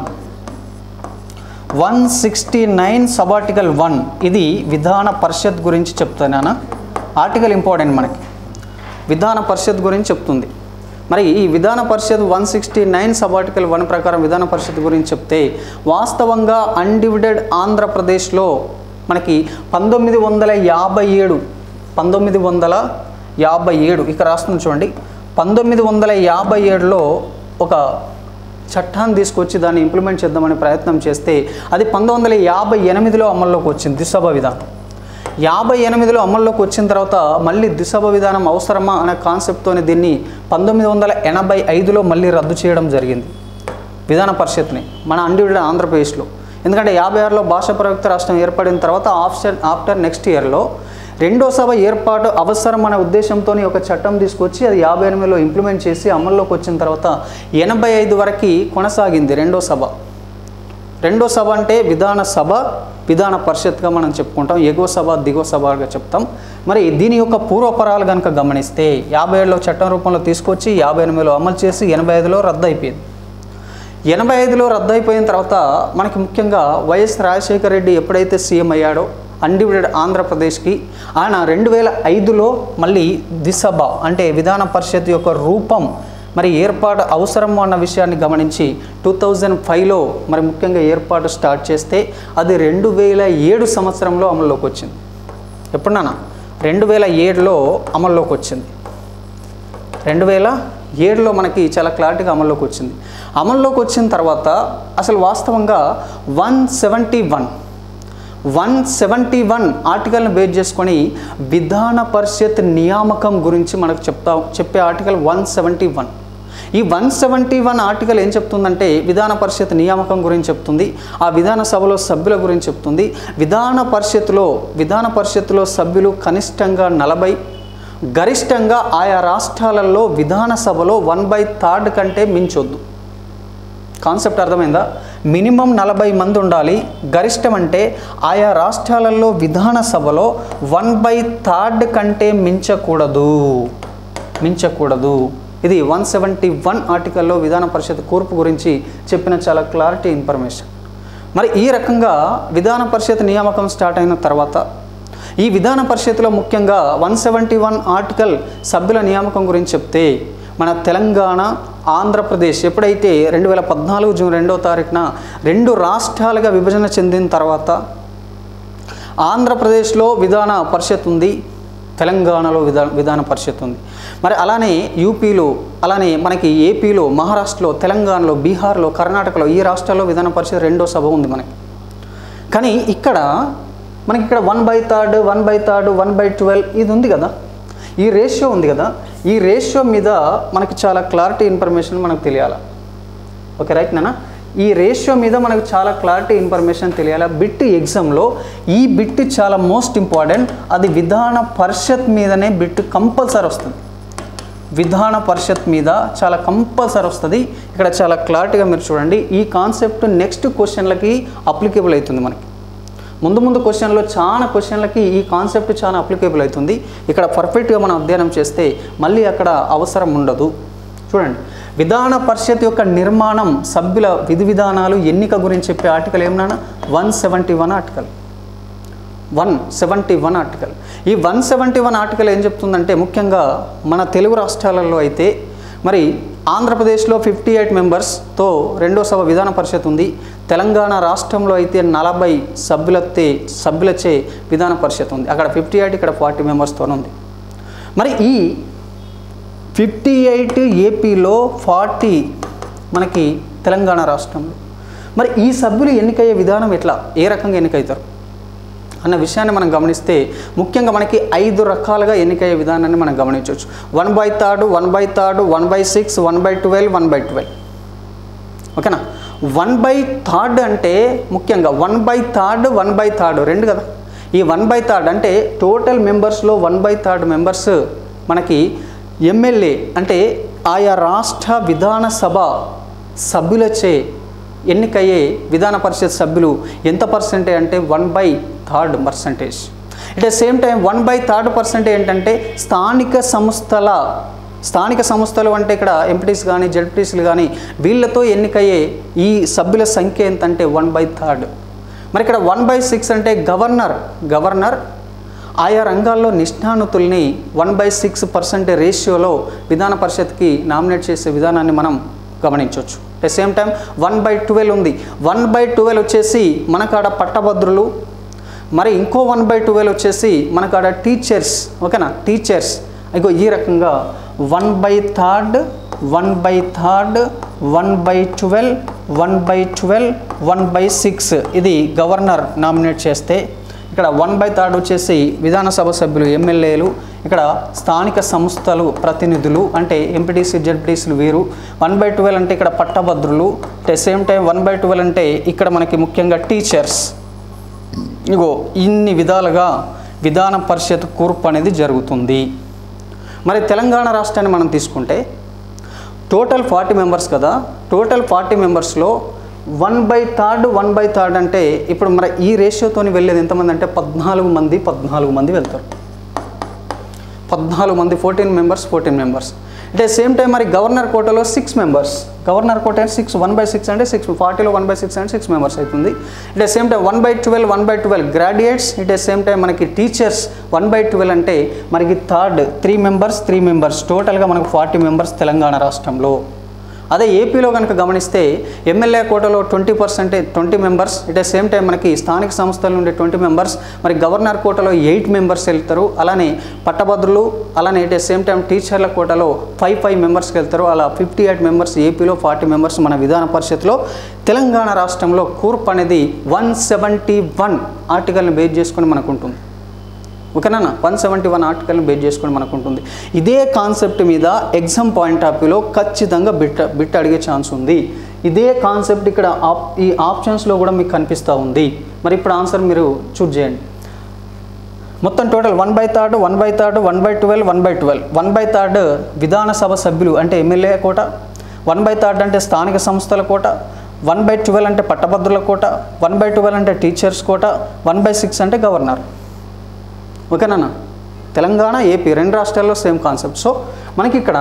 one sixty nine sub article one ఇది విధాన పరిషత్ గురించి చెప్తున్నానా ఆర్టికల్ ఇంపార్టెంట్ మనకి విధాన పరిషత్ గురించి చెప్తుంది మరి ఈ Vidhan Parishad one sixty nine sub article one ప్రకారం విధాన పరిషత్ గురించి చెప్తే వాస్తవంగా అన్డివిడెడ్ ఆంధ్రప్రదేశ్లో మనకి పంతొమ్మిది వందల యాభై ఏడు పంతొమ్మిది వందల యాభై ఏడు ఇక్కడ రాస్తుంది చూడండి పంతొమ్మిది వందల యాభై ఏడులో ఒక చట్టాన్ని తీసుకొచ్చి దాన్ని ఇంప్లిమెంట్ చేద్దామనే ప్రయత్నం చేస్తే అది పంతొమ్మిది వందల యాభై ఎనిమిదిలో అమల్లోకి వచ్చింది దిశభ విధానం యాభై ఎనిమిదిలో అమల్లోకి వచ్చిన తర్వాత మళ్ళీ దిశభ విధానం అవసరమా అనే కాన్సెప్ట్తోనే దీన్ని పంతొమ్మిది వందల ఎనభై ఐదులో మళ్ళీ రద్దు చేయడం జరిగింది విధాన పరిషత్ని మన అండివిడ ఆంధ్రప్రదేశ్లో ఎందుకంటే యాభై ఆరులో భాష ప్రయుక్త రాష్ట్రం ఏర్పడిన తర్వాత ఆఫ్టర్ ఆఫ్టర్ నెక్స్ట్ ఇయర్లో రెండో సభ ఏర్పాటు అవసరం అనే ఉద్దేశంతో ఒక చట్టం తీసుకొచ్చి అది యాభై ఎనిమిదిలో ఇంప్లిమెంట్ చేసి అమల్లోకి వచ్చిన తర్వాత ఎనభై ఐదు వరకు కొనసాగింది రెండో సభ రెండో సభ అంటే విధాన సభ విధాన పరిషత్గా మనం చెప్పుకుంటాం ఎగువ సభ దిగువ సభగా చెప్తాం మరి దీని యొక్క పూర్వపరాలు కనుక గమనిస్తే యాభై ఏడులో చట్టం రూపంలో తీసుకొచ్చి యాభై ఎనిమిదిలో అమలు చేసి ఎనభై ఐదులో రద్దు అయిపోయింది ఎనభై ఐదులో రద్దు అయిపోయిన తర్వాత మనకి ముఖ్యంగా వైఎస్ రాజశేఖర రెడ్డి ఎప్పుడైతే సీఎం అయ్యాడో అన్డివిడెడ్ ఆంధ్రప్రదేశ్కి ఆయన రెండు వేల ఐదులో మళ్ళీ దిశభ అంటే విధాన పరిషత్ యొక్క రూపం మరి ఏర్పాటు అవసరం అన్న విషయాన్ని గమనించి టూ థౌజండ్ ఫైవ్లో మరి ముఖ్యంగా ఏర్పాటు స్టార్ట్ చేస్తే అది రెండు వేల ఏడు సంవత్సరంలో అమల్లోకి వచ్చింది ఎప్పుడన్నా రెండు వేల ఏడులో అమల్లోకి వచ్చింది రెండు వేల ఏడులో మనకి చాలా క్లారిటీగా అమల్లోకి వచ్చింది అమల్లోకి వచ్చిన తర్వాత అసలు వాస్తవంగా one seventy one one seventy one ఆర్టికల్ని బేస్ చేసుకొని విధాన పరిషత్ నియామకం గురించి మనకు చెప్తా చెప్పే ఆర్టికల్ వన్ సెవెంటీ వన్ ఈ వన్ సెవెంటీ వన్ ఆర్టికల్ ఏం చెప్తుందంటే విధాన పరిషత్ నియామకం గురించి చెప్తుంది ఆ విధాన సభలో సభ్యుల గురించి చెప్తుంది విధాన పరిషత్తులో విధాన పరిషత్తులో సభ్యులు కనిష్టంగా నలభై గరిష్టంగా ఆయా రాష్ట్రాలలో విధాన సభలో వన్ బై థర్డ్ కంటే మించొద్దు కాన్సెప్ట్ అర్థమైందా మినిమం నలభై మంది ఉండాలి గరిష్టం అంటే ఆయా రాష్ట్రాలలో విధాన సభలో వన్ బై థర్డ్ కంటే మించకూడదు మించకూడదు ఇది వన్ సెవెంటీ వన్ ఆర్టికల్లో విధాన పరిషత్ కూర్పు గురించి చెప్పిన చాలా క్లారిటీ ఇన్ఫర్మేషన్ మరి ఈ రకంగా విధాన పరిషత్ నియామకం స్టార్ట్ అయిన తర్వాత ఈ విధాన పరిషత్లో ముఖ్యంగా వన్ సెవెంటీ వన్ ఆర్టికల్ సభ్యుల నియామకం గురించి చెప్తే మన తెలంగాణ ఆంధ్రప్రదేశ్ ఎప్పుడైతే రెండు వేల పద్నాలుగు జూన్ రెండో తారీఖున రెండు రాష్ట్రాలుగా విభజన చెందిన తర్వాత ఆంధ్రప్రదేశ్లో విధాన పరిషత్ ఉంది తెలంగాణలో విధాన విధాన పరిషత్ ఉంది మరి అలానే యూపీలో అలానే మనకి ఏపీలో మహారాష్ట్రలో తెలంగాణలో బీహార్లో కర్ణాటకలో ఈ రాష్ట్రాల్లో విధాన పరిషత్ రెండో సభ ఉంది మనకి కానీ ఇక్కడ మనకి ఇక్కడ one by third one by third one by twelve ఇది ఉంది కదా ఈ రేషియో ఉంది కదా ఈ రేషియో మీద మనకి చాలా క్లారిటీ ఇన్ఫర్మేషన్ మనకు తెలియాలి ఓకే రైట్ నాన్న ఈ రేషియో మీద మనకు చాలా క్లారిటీ ఇన్ఫర్మేషన్ తెలియాలి బిట్ ఎగ్జామ్లో ఈ బిట్ చాలా మోస్ట్ ఇంపార్టెంట్ అది విధాన పరిషత్ మీదనే బిట్ కంపల్సరీ వస్తుంది విధాన పరిషత్ మీద చాలా కంపల్సరీ వస్తుంది ఇక్కడ చాలా క్లారిటీగా మీరు చూడండి ఈ కాన్సెప్ట్ నెక్స్ట్ క్వశ్చన్లకి అప్లికేబుల్ అవుతుంది మనకి ముందు ముందు క్వశ్చన్లో చాలా క్వశ్చన్లకి ఈ కాన్సెప్ట్ చాలా అప్లికేబుల్ అవుతుంది ఇక్కడ పర్ఫెక్ట్గా మనం అధ్యయనం చేస్తే మళ్ళీ అక్కడ అవసరం ఉండదు చూడండి విధాన పరిషత్ యొక్క నిర్మాణం సభ్యుల విధి విధానాలు ఎన్నిక గురించి చెప్పే ఆర్టికల్ ఏమన్నా one seventy one article one seventy one article ఈ వన్ సెవెంటీ వన్ ఆర్టికల్ ఏం చెప్తుందంటే ముఖ్యంగా మన తెలుగు రాష్ట్రాలలో అయితే మరి ఆంధ్రప్రదేశ్లో ఫిఫ్టీ ఎయిట్ మెంబర్స్తో రెండో సభ విధాన పరిషత్ ఉంది తెలంగాణ రాష్ట్రంలో అయితే నలభై సభ్యులతే సభ్యులచే విధాన పరిషత్ ఉంది అక్కడ ఫిఫ్టీ ఎయిట్ ఇక్కడ ఫార్టీ మెంబర్స్తో ఉంది మరి ఈ ఫిఫ్టీ ఎయిట్ ఏపీలో ఫార్టీ మనకి తెలంగాణ రాష్ట్రంలో మరి ఈ సభ్యులు ఎన్నికయ్యే విధానం ఎట్లా ఏ రకంగా ఎన్నికవుతారు అన్న విషయాన్ని మనం గమనిస్తే ముఖ్యంగా మనకి ఐదు రకాలుగా ఎన్నికయ్యే విధానాన్ని మనం గమనించవచ్చు one by third one by third one by six one by twelve one by twelve ఓకేనా వన్ బై థర్డ్ అంటే ముఖ్యంగా one by third one by third రెండు కదా ఈ వన్ బై థర్డ్ అంటే టోటల్ మెంబర్స్లో వన్ బై థర్డ్ మెంబర్స్ మనకి MLA అంటే ఆయా రాష్ట్ర విధాన సభ సభ్యులచే ఎన్నికయ్యే విధాన పరిషత్ సభ్యులు ఎంత పర్సెంటేజ్ అంటే one by third percentage at the same time one by third percentage ఏంటంటే స్థానిక సంస్థల స్థానిక సంస్థలు అంటే ఇక్కడ ఎంపీటీస్ కానీ జడ్పీటీసీలు కానీ వీళ్ళతో ఎన్నికయ్యే ఈ సభ్యుల సంఖ్య ఎంత అంటే వన్ బై థర్డ్ మరి ఇక్కడ వన్ బై సిక్స్ అంటే గవర్నర్ గవర్నర్ ఆయా రంగాల్లో నిష్ణానుతుల్ని వన్ బై సిక్స్ పర్సెంట్ రేషియోలో విధాన పరిషత్కి నామినేట్ చేసే విధానాన్ని మనం గమనించవచ్చు at same time one by twelve ఉంది వన్ బై ట్వెల్వ్ వచ్చేసి మనకాడ పట్టభద్రులు మరి ఇంకో వన్ బై ట్వెల్వ్ వచ్చేసి మనకాడ టీచర్స్ ఓకేనా టీచర్స్ ఇగో ఈ రకంగా one by third one by third one by twelve one by twelve one by six ఇది గవర్నర్ నామినేట్ చేస్తే ఇక్కడ వన్ బై థర్డ్ వచ్చేసి విధానసభ సభ్యులు ఎమ్మెల్యేలు ఇక్కడ స్థానిక సంస్థలు ప్రతినిధులు అంటే ఎంపీటీసీ జడ్పీటీసీలు వీరు వన్ బై ట్వెల్వ్ అంటే ఇక్కడ పట్టభద్రులు at same time one by twelve అంటే ఇక్కడ మనకి ముఖ్యంగా టీచర్స్ ఇగో ఇన్ని విధాలుగా విధాన పరిషత్ కూర్పు అనేది జరుగుతుంది మరి తెలంగాణ రాష్ట్రాన్ని మనం తీసుకుంటే టోటల్ ఫార్టీ మెంబర్స్ కదా టోటల్ ఫార్టీ మెంబర్స్లో one by third one by third అంటే ఇప్పుడు మరి ఈ రేషియోతోని వెళ్ళేది ఎంతమంది అంటే పద్నాలుగు మంది పద్నాలుగు మంది వెళ్తారు పద్నాలుగు మంది ఫోర్టీన్ మెంబర్స్ ఫోర్టీన్ మెంబర్స్ అంటే సేమ్ టైం మరి గవర్నర్ కోటలో six members governor quota six one by six అంటే సిక్స్ ఫార్టీలో వన్ బై సిక్స్ అంటే సిక్స్ మెంబర్స్ అవుతుంది it same time one by twelve one by twelve graduates it same time మనకి teachers one by twelve అంటే మనకి third three members three members టోటల్గా మనకు forty members Telangana రాష్ట్రంలో అదే ఏపీలో కనుక గమనిస్తే ఎమ్మెల్యే కోటలో twenty percent twenty members it the same time మనకి స్థానిక సంస్థల నుండి ట్వంటీ మెంబర్స్ మరి గవర్నర్ కోటలో ఎయిట్ మెంబర్స్ వెళ్తారు అలానే పట్టభద్రులు అలానే ఇట్ ద సేమ్ టైం టీచర్ల కోటలో ఫైవ్ ఫైవ్ మెంబర్స్కి వెళ్తారు అలా ఫిఫ్టీ ఎయిట్ మెంబర్స్ ఏపీలో ఫార్టీ మెంబర్స్ మన విధాన పరిషత్లో తెలంగాణ రాష్ట్రంలో కూర్పు అనేది వన్ సెవెంటీ వన్ ఆర్టికల్ని బేస్ చేసుకొని మనకు ఉంటుంది ఓకేనా వన్ సెవెంటీ వన్ ఆర్టికల్ని బేస్ చేసుకొని మనకు ఉంటుంది ఇదే కాన్సెప్ట్ మీద ఎగ్జామ్ పాయింట్ ఆఫ్ వ్యూలో ఖచ్చితంగా బిట్ బిట్ అడిగే ఛాన్స్ ఉంది ఇదే కాన్సెప్ట్ ఇక్కడ ఆప్ ఈ ఆప్షన్స్లో కూడా మీకు కనిపిస్తూ ఉంది మరి ఇప్పుడు ఆన్సర్ మీరు చూజ్ చేయండి మొత్తం total one by third one by third one by twelve one by twelve one by third Vidhan Sabha సభ్యులు అంటే MLA quota one by third అంటే స్థానిక సంస్థల కోట వన్ బై ట్వెల్వ్ అంటే పట్టభద్రుల కోట వన్ బై ట్వెల్వ్ అంటే teachers quota one by six అంటే governor ఓకేనా తెలంగాణ ఏపీ రెండు రాష్ట్రాల్లో సేమ్ కాన్సెప్ట్ సో మనకి ఇక్కడ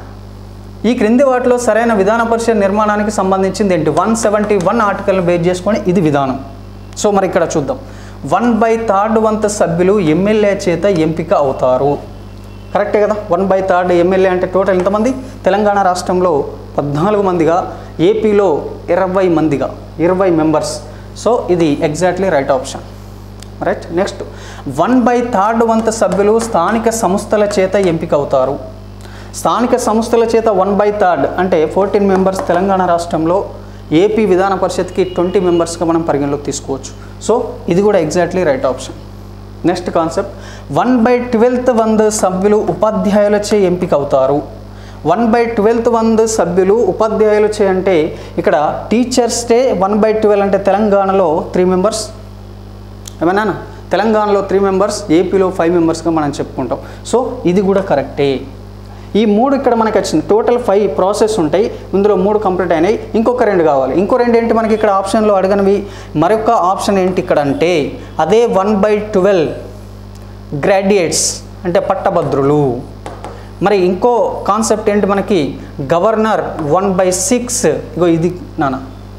ఈ క్రింది వాటిలో సరైన విధాన పరిషత్ నిర్మాణానికి సంబంధించింది ఏంటి వన్ సెవెంటీ వన్ ఆర్టికల్ని బేస్ చేసుకొని ఇది విధానం సో మరి ఇక్కడ చూద్దాం వన్ బై థర్డ్ వంత సభ్యులు ఎమ్మెల్యే చేత ఎంపిక అవుతారు కరెక్టే కదా వన్ బై థర్డ్ ఎమ్మెల్యే అంటే టోటల్ ఎంతమంది తెలంగాణ రాష్ట్రంలో పద్నాలుగు మందిగా ఏపీలో ఇరవై మందిగా ఇరవై మెంబర్స్ సో ఇది exactly right option right next one by third వంత సభ్యులు స్థానిక సంస్థల చేత ఎంపిక అవుతారు స్థానిక సంస్థల చేత వన్ బై థర్డ్ అంటే ఫోర్టీన్ మెంబర్స్ తెలంగాణ రాష్ట్రంలో ఏపీ విధాన పరిషత్కి ట్వంటీ మెంబర్స్గా మనం పరిగణలోకి తీసుకోవచ్చు సో ఇది కూడా exactly right option next concept one by twelfth వంద సభ్యులు ఉపాధ్యాయులచే ఎంపిక అవుతారు వన్ బై ట్వెల్త్ వంద సభ్యులు ఉపాధ్యాయులచే అంటే ఇక్కడ teachers day one by twelve అంటే తెలంగాణలో త్రీ మెంబర్స్ ఏమన్నా తెలంగాణలో త్రీ మెంబర్స్ ఏపీలో ఫైవ్ మెంబర్స్గా మనం చెప్పుకుంటాం సో ఇది కూడా కరెక్టే ఈ మూడు ఇక్కడ మనకి వచ్చింది టోటల్ ఫైవ్ ప్రాసెస్ ఉంటాయి ఇందులో మూడు కంప్లీట్ అయినాయి ఇంకొక రెండు కావాలి ఇంకో రెండు ఏంటి మనకి ఇక్కడ ఆప్షన్లో అడగనివి మరొక ఆప్షన్ ఏంటి ఇక్కడ అంటే అదే వన్ బై ట్వెల్వ్ గ్రాడ్యుయేట్స్ అంటే పట్టభద్రులు మరి ఇంకో కాన్సెప్ట్ ఏంటి మనకి గవర్నర్ వన్ బై సిక్స్ ఇగో ఇది నానా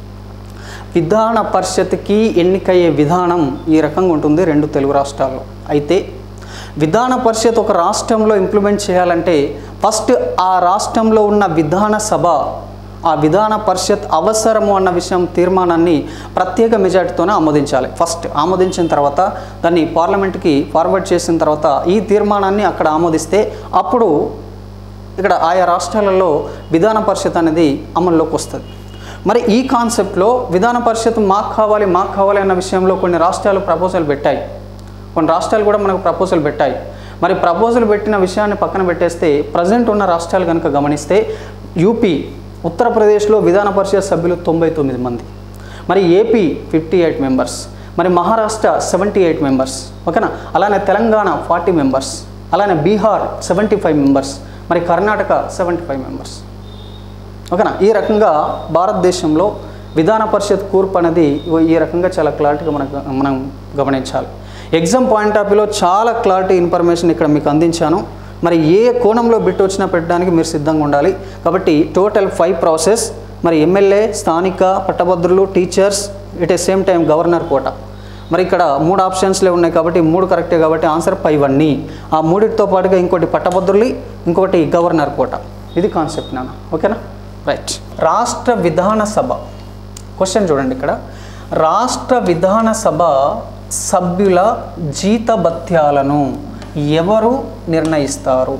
విధాన పరిషత్కి ఎన్నికయ్యే విధానం ఈ రకంగా ఉంటుంది రెండు తెలుగు రాష్ట్రాల్లో అయితే విధాన పరిషత్ ఒక రాష్ట్రంలో ఇంప్లిమెంట్ చేయాలంటే ఫస్ట్ ఆ రాష్ట్రంలో ఉన్న విధాన సభ ఆ విధాన పరిషత్ అవసరము అన్న విషయం తీర్మానాన్ని ప్రత్యేక మెజార్టీతోనే ఆమోదించాలి ఫస్ట్ ఆమోదించిన తర్వాత దాన్ని పార్లమెంట్కి ఫార్వర్డ్ చేసిన తర్వాత ఈ తీర్మానాన్ని అక్కడ ఆమోదిస్తే అప్పుడు ఇక్కడ ఆయా రాష్ట్రాలలో విధాన పరిషత్ అనేది అమల్లోకి వస్తుంది మరి ఈ కాన్సెప్ట్లో విధాన పరిషత్ మాకు కావాలి మాకు కావాలి అన్న విషయంలో కొన్ని రాష్ట్రాలు ప్రపోజల్ పెట్టాయి కొన్ని రాష్ట్రాలు కూడా మనకు ప్రపోజల్ పెట్టాయి మరి ప్రపోజల్ పెట్టిన విషయాన్ని పక్కన పెట్టేస్తే ప్రజెంట్ ఉన్న రాష్ట్రాలు కనుక గమనిస్తే యూపీ ఉత్తరప్రదేశ్లో విధాన పరిషత్ సభ్యులు తొంభై తొమ్మిది మంది మరి ఏపీ ఫిఫ్టీ ఎయిట్ మెంబర్స్ మరి మహారాష్ట్ర సెవెంటీ ఎయిట్ మెంబర్స్ ఓకేనా అలానే తెలంగాణ ఫార్టీ మెంబర్స్ అలానే బీహార్ సెవెంటీ ఫైవ్ మెంబర్స్ మరి కర్ణాటక సెవెంటీ ఫైవ్ మెంబర్స్ ఓకేనా ఈ రకంగా భారతదేశంలో విధాన పరిషత్ కూర్పు అనేది ఇగో ఈ రకంగా చాలా క్లారిటీగా మనకు మనం గమనించాలి ఎగ్జామ్ పాయింట్ ఆఫ్ వ్యూలో చాలా క్లారిటీ ఇన్ఫర్మేషన్ ఇక్కడ మీకు అందించాను మరి ఏ కోణంలో బిట్ వచ్చినా పెట్టడానికి మీరు సిద్ధంగా ఉండాలి కాబట్టి టోటల్ ఫైవ్ ప్రాసెస్ మరి ఎమ్మెల్యే స్థానిక పట్టభద్రులు teachers it a same time governor quota మరి ఇక్కడ మూడు ఆప్షన్స్లే ఉన్నాయి కాబట్టి మూడు కరెక్టే కాబట్టి ఆన్సర్ పైవన్నీ ఆ మూడిటితో పాటుగా ఇంకోటి పట్టభద్రులు ఇంకొకటి గవర్నర్ కోట ఇది కాన్సెప్ట్ నాన్న ఓకేనా రైట్ రాష్ట్ర విధాన సభ క్వశ్చన్ చూడండి ఇక్కడ రాష్ట్ర విధాన సభ సభ్యుల జీతభత్యాలను ఎవరు నిర్ణయిస్తారు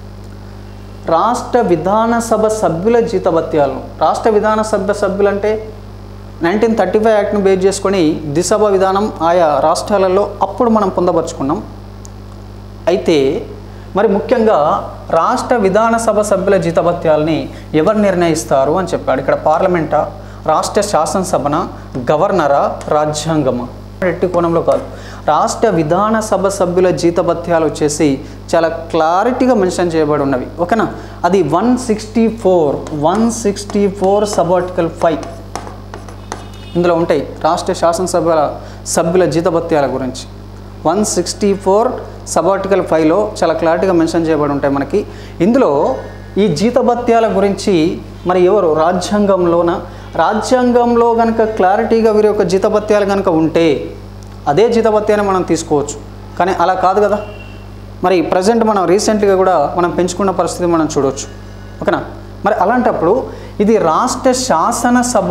రాష్ట్ర విధాన సభ సభ్యుల జీతభత్యాలను రాష్ట్ర విధాన సభ సభ్యులంటే నైన్టీన్ థర్టీ ఫైవ్ యాక్ట్ని బేస్ చేసుకొని దిశభ విధానం ఆయా రాష్ట్రాలలో అప్పుడు మనం పొందపరుచుకున్నాం అయితే మరి ముఖ్యంగా రాష్ట్ర విధాన సభ సభ్యుల జీతభత్యాలని ఎవరు నిర్ణయిస్తారు అని చెప్పాడు ఇక్కడ పార్లమెంటా రాష్ట్ర శాసనసభన గవర్నరా రాజ్యాంగమా ఎట్టి కోణంలో కాదు రాష్ట్ర విధాన సభ సభ్యుల జీతభత్యాలు వచ్చేసి చాలా క్లారిటీగా మెన్షన్ చేయబడి ఉన్నవి ఓకేనా అది one sixty four one sixty four sub article five ఇందులో ఉంటాయి రాష్ట్ర శాసనసభల సభ్యుల జీతభత్యాల గురించి one sixty four sub article ఫైవ్లో చాలా క్లారిటీగా మెన్షన్ చేయబడి ఉంటాయి మనకి ఇందులో ఈ జీతభత్యాల గురించి మరి ఎవరు రాజ్యాంగంలోన రాజ్యాంగంలో కనుక క్లారిటీగా వీరి యొక్క జీతభత్యాలు కనుక ఉంటే అదే జీతభత్యాన్ని మనం తీసుకోవచ్చు కానీ అలా కాదు కదా మరి ప్రజెంట్ మనం రీసెంట్గా కూడా మనం పెంచుకున్న పరిస్థితి మనం చూడవచ్చు ఓకేనా మరి అలాంటప్పుడు ఇది రాష్ట్ర శాసనసభ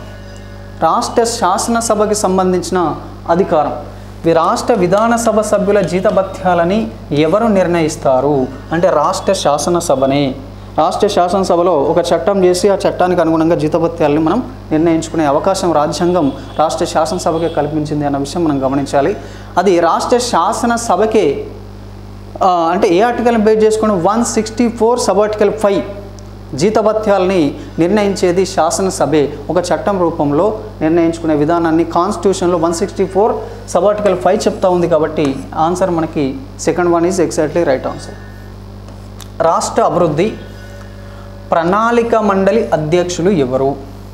రాష్ట్ర శాసనసభకి సంబంధించిన అధికారం ఈ రాష్ట్ర విధానసభ సభ్యుల జీతభత్యాలని ఎవరు నిర్ణయిస్తారు అంటే రాష్ట్ర శాసనసభనే రాష్ట్ర శాసనసభలో ఒక చట్టం చేసి ఆ చట్టానికి అనుగుణంగా జీతభత్యాలని మనం నిర్ణయించుకునే అవకాశం రాజ్యాంగం రాష్ట్ర శాసనసభకే కల్పించింది అన్న విషయం మనం గమనించాలి అది రాష్ట్ర శాసనసభకే ఆ, అంటే ఏ ఆర్టికల్ని బేస్ చేసుకుని one sixty four sub article five జీతభత్యాలని నిర్ణయించేది శాసనసభే ఒక చట్టం రూపంలో నిర్ణయించుకునే విధానాన్ని కాన్స్టిట్యూషన్లో one sixty four sub article five చెప్తా ఉంది కాబట్టి ఆన్సర్ మనకి second one is exactly right answer రాష్ట్ర అభివృద్ధి ప్రణాళిక మండలి అధ్యక్షులు ఎవరు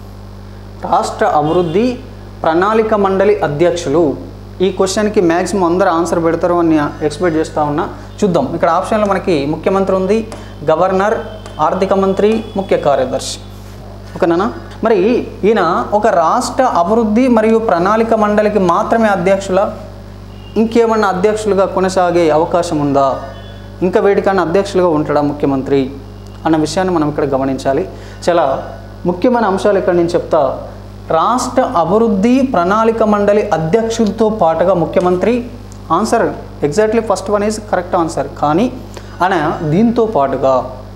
రాష్ట్ర అభివృద్ధి ప్రణాళిక మండలి అధ్యక్షులు ఈ క్వశ్చన్కి మ్యాక్సిమం అందరూ ఆన్సర్ పెడతారు అని ఎక్స్పెక్ట్ చేస్తూ ఉన్నా చూద్దాం ఇక్కడ ఆప్షన్లో మనకి ముఖ్యమంత్రి ఉంది గవర్నర్ ఆర్థిక మంత్రి ముఖ్య కార్యదర్శి ఓకేనా మరి ఈయన ఒక రాష్ట్ర అభివృద్ధి మరియు ప్రణాళిక మండలికి మాత్రమే అధ్యక్షుల ఇంకేమన్నా అధ్యక్షులుగా కొనసాగే అవకాశం ఉందా ఇంకా వేటికన్నా అధ్యక్షులుగా ఉంటాడా ముఖ్యమంత్రి అన్న విషయాన్ని మనం ఇక్కడ గమనించాలి చాలా ముఖ్యమైన అంశాలు ఇక్కడ నేను చెప్తా రాష్ట్ర అభివృద్ధి ప్రణాళిక మండలి అధ్యక్షులతో పాటుగా ముఖ్యమంత్రి answer exactly first one is correct answer కానీ ఆయన దీంతో పాటుగా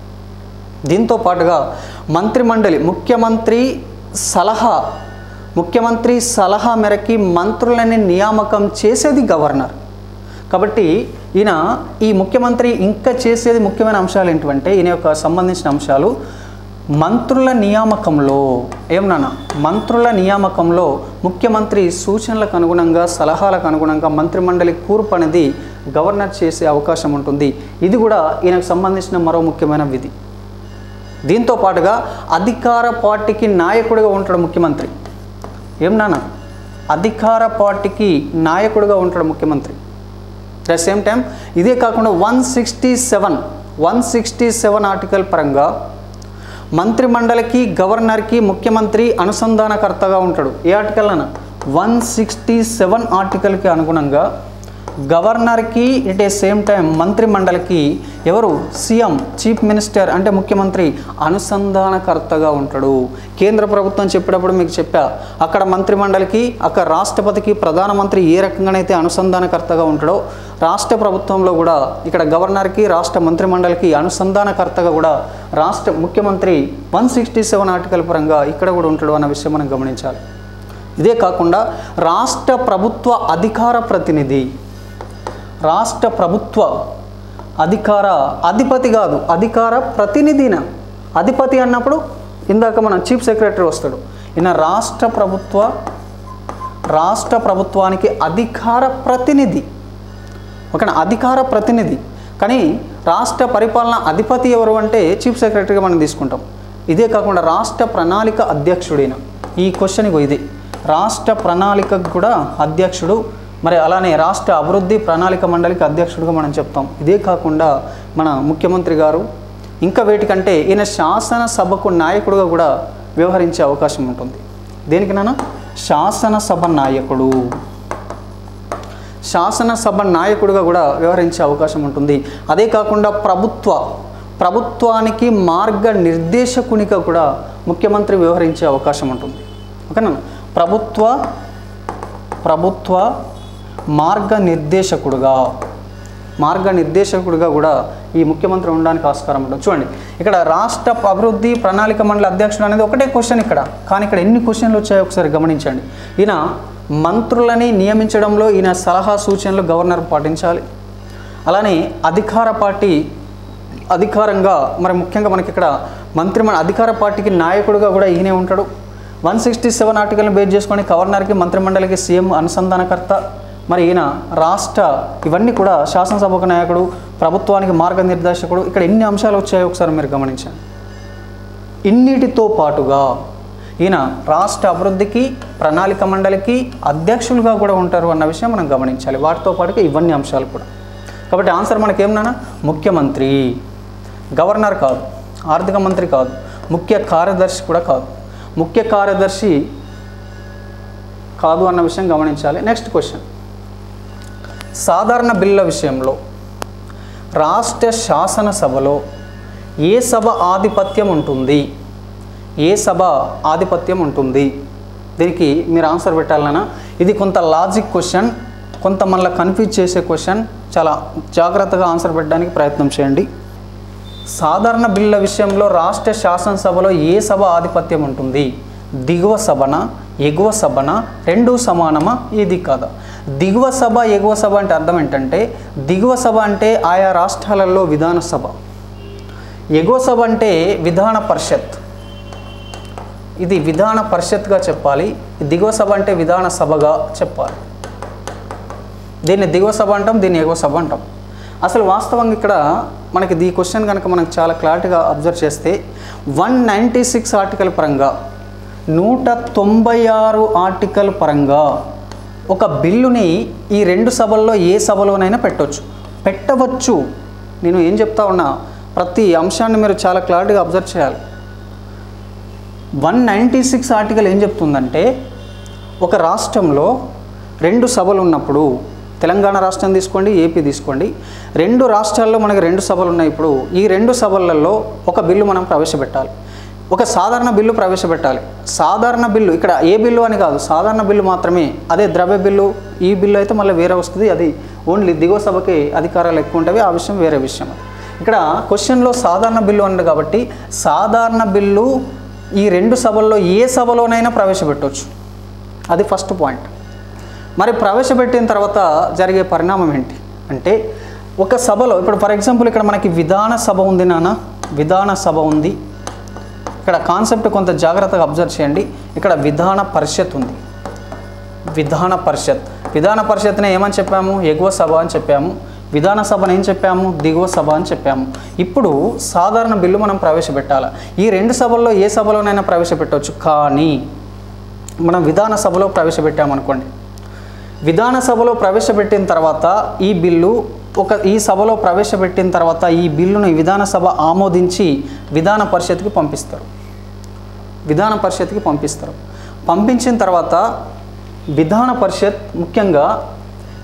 దీంతో పాటుగా మంత్రిమండలి ముఖ్యమంత్రి సలహా ముఖ్యమంత్రి సలహా మేరకి మంత్రులని నియామకం చేసేది గవర్నర్ కాబట్టి ఈయన ఈ ముఖ్యమంత్రి ఇంకా చేసేది ముఖ్యమైన అంశాలు ఏంటంటే ఈయన యొక్క సంబంధించిన అంశాలు మంత్రుల నియామకంలో ఏమన్నా మంత్రుల నియామకంలో ముఖ్యమంత్రి సూచనలకు అనుగుణంగా సలహాలకు అనుగుణంగా మంత్రిమండలి కూర్పు అనేది గవర్నర్ చేసే అవకాశం ఉంటుంది ఇది కూడా ఈయనకు సంబంధించిన మరో ముఖ్యమైన విధి దీంతో పాటుగా అధికార పార్టీకి నాయకుడిగా ఉంటాడు ముఖ్యమంత్రి ఏం నాన్న అధికార పార్టీకి నాయకుడిగా ఉంటాడు ముఖ్యమంత్రి ద సేమ్ టైం ఇదే కాకుండా one sixty seven one sixty seven article పరంగా మంత్రిమండలికి గవర్నర్కి ముఖ్యమంత్రి అనుసంధానకర్తగా ఉంటాడు ఏ ఆర్టికల్ అన్న వన్ సిక్స్టీ సెవెన్ ఆర్టికల్కి అనుగుణంగా గవర్నర్కి ఇట్ ఏ సేమ్ టైం మంత్రి మండలికి ఎవరు సీఎం చీఫ్ మినిస్టర్ అంటే ముఖ్యమంత్రి అనుసంధానకర్తగా ఉంటాడు కేంద్ర ప్రభుత్వం చెప్పేటప్పుడు మీకు చెప్పా అక్కడ మంత్రి మండలికి అక్కడ రాష్ట్రపతికి ప్రధానమంత్రి ఏ రకంగానైతే అనుసంధానకర్తగా ఉంటాడో రాష్ట్ర ప్రభుత్వంలో కూడా ఇక్కడ గవర్నర్కి రాష్ట్ర మంత్రి మండలికి అనుసంధానకర్తగా కూడా రాష్ట్ర ముఖ్యమంత్రి వన్ సిక్స్టీ సెవెన్ ఆర్టికల్ పరంగా ఇక్కడ కూడా ఉంటాడు అన్న విషయం మనం గమనించాలి ఇదే కాకుండా రాష్ట్ర ప్రభుత్వ అధికార ప్రతినిధి రాష్ట్ర ప్రభుత్వ అధికార అధిపతి కాదు అధికార ప్రతినిధిన అధిపతి అన్నప్పుడు ఇందాక మన చీఫ్ సెక్రటరీ వస్తాడు ఈయన రాష్ట్ర ప్రభుత్వ రాష్ట్ర ప్రభుత్వానికి అధికార ప్రతినిధి ఓకేనా అధికార ప్రతినిధి కానీ రాష్ట్ర పరిపాలన అధిపతి ఎవరు అంటే చీఫ్ సెక్రటరీగా మనం తీసుకుంటాం ఇదే కాకుండా రాష్ట్ర ప్రణాళిక అధ్యక్షుడైన ఈ క్వశ్చన్ ఇగో ఇది రాష్ట్ర ప్రణాళికకు కూడా అధ్యక్షుడు మరి అలానే రాష్ట్ర అభివృద్ధి ప్రణాళిక మండలికి అధ్యక్షుడిగా మనం చెప్తాం ఇదే కాకుండా మన ముఖ్యమంత్రి గారు ఇంకా వేటికంటే ఈయన శాసనసభకు నాయకుడుగా కూడా వ్యవహరించే అవకాశం ఉంటుంది దేనికి నాన్న శాసనసభ నాయకుడు శాసనసభ నాయకుడిగా కూడా వ్యవహరించే అవకాశం ఉంటుంది అదే కాకుండా ప్రభుత్వ ప్రభుత్వానికి మార్గ నిర్దేశకునిగా కూడా ముఖ్యమంత్రి వ్యవహరించే అవకాశం ఉంటుంది ఓకేనా ప్రభుత్వ ప్రభుత్వ మార్గ నిర్దేశకుడుగా మార్గ నిర్దేశకుడిగా కూడా ఈ ముఖ్యమంత్రి ఉండడానికి ఆస్కారం ఉంటుంది చూడండి ఇక్కడ రాష్ట్ర అభివృద్ధి ప్రణాళిక మండలి అధ్యక్షుడు అనేది ఒకటే క్వశ్చన్ ఇక్కడ కానీ ఇక్కడ ఎన్ని క్వశ్చన్లు వచ్చాయో ఒకసారి గమనించండి ఈయన మంత్రులని నియమించడంలో ఈయన సలహా సూచనలు గవర్నర్ పాటించాలి అలానే అధికార పార్టీ అధికారంగా మరి ముఖ్యంగా మనకి ఇక్కడ మంత్రి మన అధికార పార్టీకి నాయకుడిగా కూడా ఈయనే ఉంటాడు వన్ సిక్స్టీ సెవెన్ ఆర్టికల్ని బేస్ చేసుకొని గవర్నర్కి మంత్రిమండలికి సీఎం అనుసంధానకర్త మరి ఈయన రాష్ట్ర ఇవన్నీ కూడా శాసనసభకు నాయకుడు ప్రభుత్వానికి మార్గనిర్దేశకుడు ఇక్కడ ఎన్ని అంశాలు వచ్చాయో ఒకసారి మీరు గమనించండి ఇన్నిటితో పాటుగా ఈయన రాష్ట్ర అభివృద్ధికి ప్రణాళిక మండలికి అధ్యక్షులుగా కూడా ఉంటారు అన్న విషయం మనం గమనించాలి వాటితో పాటుగా ఇవన్నీ అంశాలు కూడా కాబట్టి ఆన్సర్ మనకేమన్నా ముఖ్యమంత్రి గవర్నర్ కాదు ఆర్థిక మంత్రి కాదు ముఖ్య కార్యదర్శి కూడా కాదు ముఖ్య కార్యదర్శి కాదు అన్న విషయం గమనించాలి నెక్స్ట్ క్వశ్చన్ సాధారణ బిల్లుల విషయంలో రాష్ట్ర శాసనసభలో ఏ సభ ఆధిపత్యం ఉంటుంది ఏ సభ ఆధిపత్యం ఉంటుంది దీనికి మీరు ఆన్సర్ పెట్టాలన్నా ఇది కొంత లాజిక్ క్వశ్చన్ కొంత మళ్ళీ కన్ఫ్యూజ్ చేసే క్వశ్చన్ చాలా జాగ్రత్తగా ఆన్సర్ పెట్టడానికి ప్రయత్నం చేయండి సాధారణ బిల్లుల విషయంలో రాష్ట్ర శాసనసభలో ఏ సభ ఆధిపత్యం ఉంటుంది దిగువ సభన ఎగువ సభన రెండు సమానమా ఇది కాదా దిగువ సభ ఎగువ సభ అంటే అర్థం ఏంటంటే దిగువ సభ అంటే ఆయా రాష్ట్రాలలో విధాన సభ ఎగువ సభ అంటే విధాన పరిషత్ ఇది విధాన పరిషత్గా చెప్పాలి దిగువ సభ అంటే విధాన సభగా చెప్పాలి దీన్ని దిగువ సభ అంటాం దీన్ని ఎగువ సభ అంటాం అసలు వాస్తవంగా ఇక్కడ మనకి ఈ క్వశ్చన్ కనుక మనకు చాలా క్లారిటీగా అబ్జర్వ్ చేస్తే వన్ నైంటీ సిక్స్ ఆర్టికల్ పరంగా నూట తొంభై ఆరు ఆర్టికల్ పరంగా ఒక బిల్లుని ఈ రెండు సభల్లో ఏ సభలోనైనా పెట్టవచ్చు పెట్టవచ్చు నేను ఏం చెప్తా ఉన్నా ప్రతి అంశాన్ని మీరు చాలా క్లారిటీగా అబ్జర్వ్ చేయాలి వన్ నైంటీ సిక్స్ ఆర్టికల్ ఏం చెప్తుందంటే ఒక రాష్ట్రంలో రెండు సభలు ఉన్నప్పుడు తెలంగాణ రాష్ట్రం తీసుకోండి ఏపీ తీసుకోండి రెండు రాష్ట్రాల్లో మనకి రెండు సభలు ఉన్నాయి ఇప్పుడు ఈ రెండు సభలలో ఒక బిల్లు మనం ప్రవేశపెట్టాలి ఒక సాధారణ బిల్లు ప్రవేశపెట్టాలి సాధారణ బిల్లు ఇక్కడ ఏ బిల్లు అని కాదు సాధారణ బిల్లు మాత్రమే అదే ద్రవ్య బిల్లు ఈ బిల్లు అయితే మళ్ళీ వేరే వస్తుంది అది ఓన్లీ దిగువ సభకి అధికారాలు ఎక్కువ ఉంటాయి ఆ విషయం వేరే విషయం అది ఇక్కడ క్వశ్చన్లో సాధారణ బిల్లు అన్నది కాబట్టి సాధారణ బిల్లు ఈ రెండు సభల్లో ఏ సభలోనైనా ప్రవేశపెట్టవచ్చు అది ఫస్ట్ పాయింట్ మరి ప్రవేశపెట్టిన తర్వాత జరిగే పరిణామం ఏంటి అంటే ఒక సభలో ఇప్పుడు ఫర్ ఎగ్జాంపుల్ ఇక్కడ మనకి విధాన సభ ఉంది నాన్న విధాన సభ ఉంది ఇక్కడ కాన్సెప్ట్ కొంత జాగ్రత్తగా అబ్జర్వ్ చేయండి ఇక్కడ విధాన పరిషత్ ఉంది విధాన పరిషత్ విధాన పరిషత్ని ఏమని చెప్పాము ఎగువ సభ అని చెప్పాము విధాన సభను ఏం చెప్పాము దిగువ సభ అని చెప్పాము ఇప్పుడు సాధారణ బిల్లు మనం ప్రవేశపెట్టాలి ఈ రెండు సభల్లో ఏ సభలోనైనా ప్రవేశపెట్టవచ్చు కానీ మనం విధాన సభలో ప్రవేశపెట్టామనుకోండి విధాన సభలో ప్రవేశపెట్టిన తర్వాత ఈ బిల్లు ఒక ఈ సభలో ప్రవేశపెట్టిన తర్వాత ఈ బిల్లును విధాన సభ ఆమోదించి విధాన పరిషత్కి పంపిస్తారు విధాన పరిషత్కి పంపిస్తారు పంపించిన తర్వాత విధాన పరిషత్ ముఖ్యంగా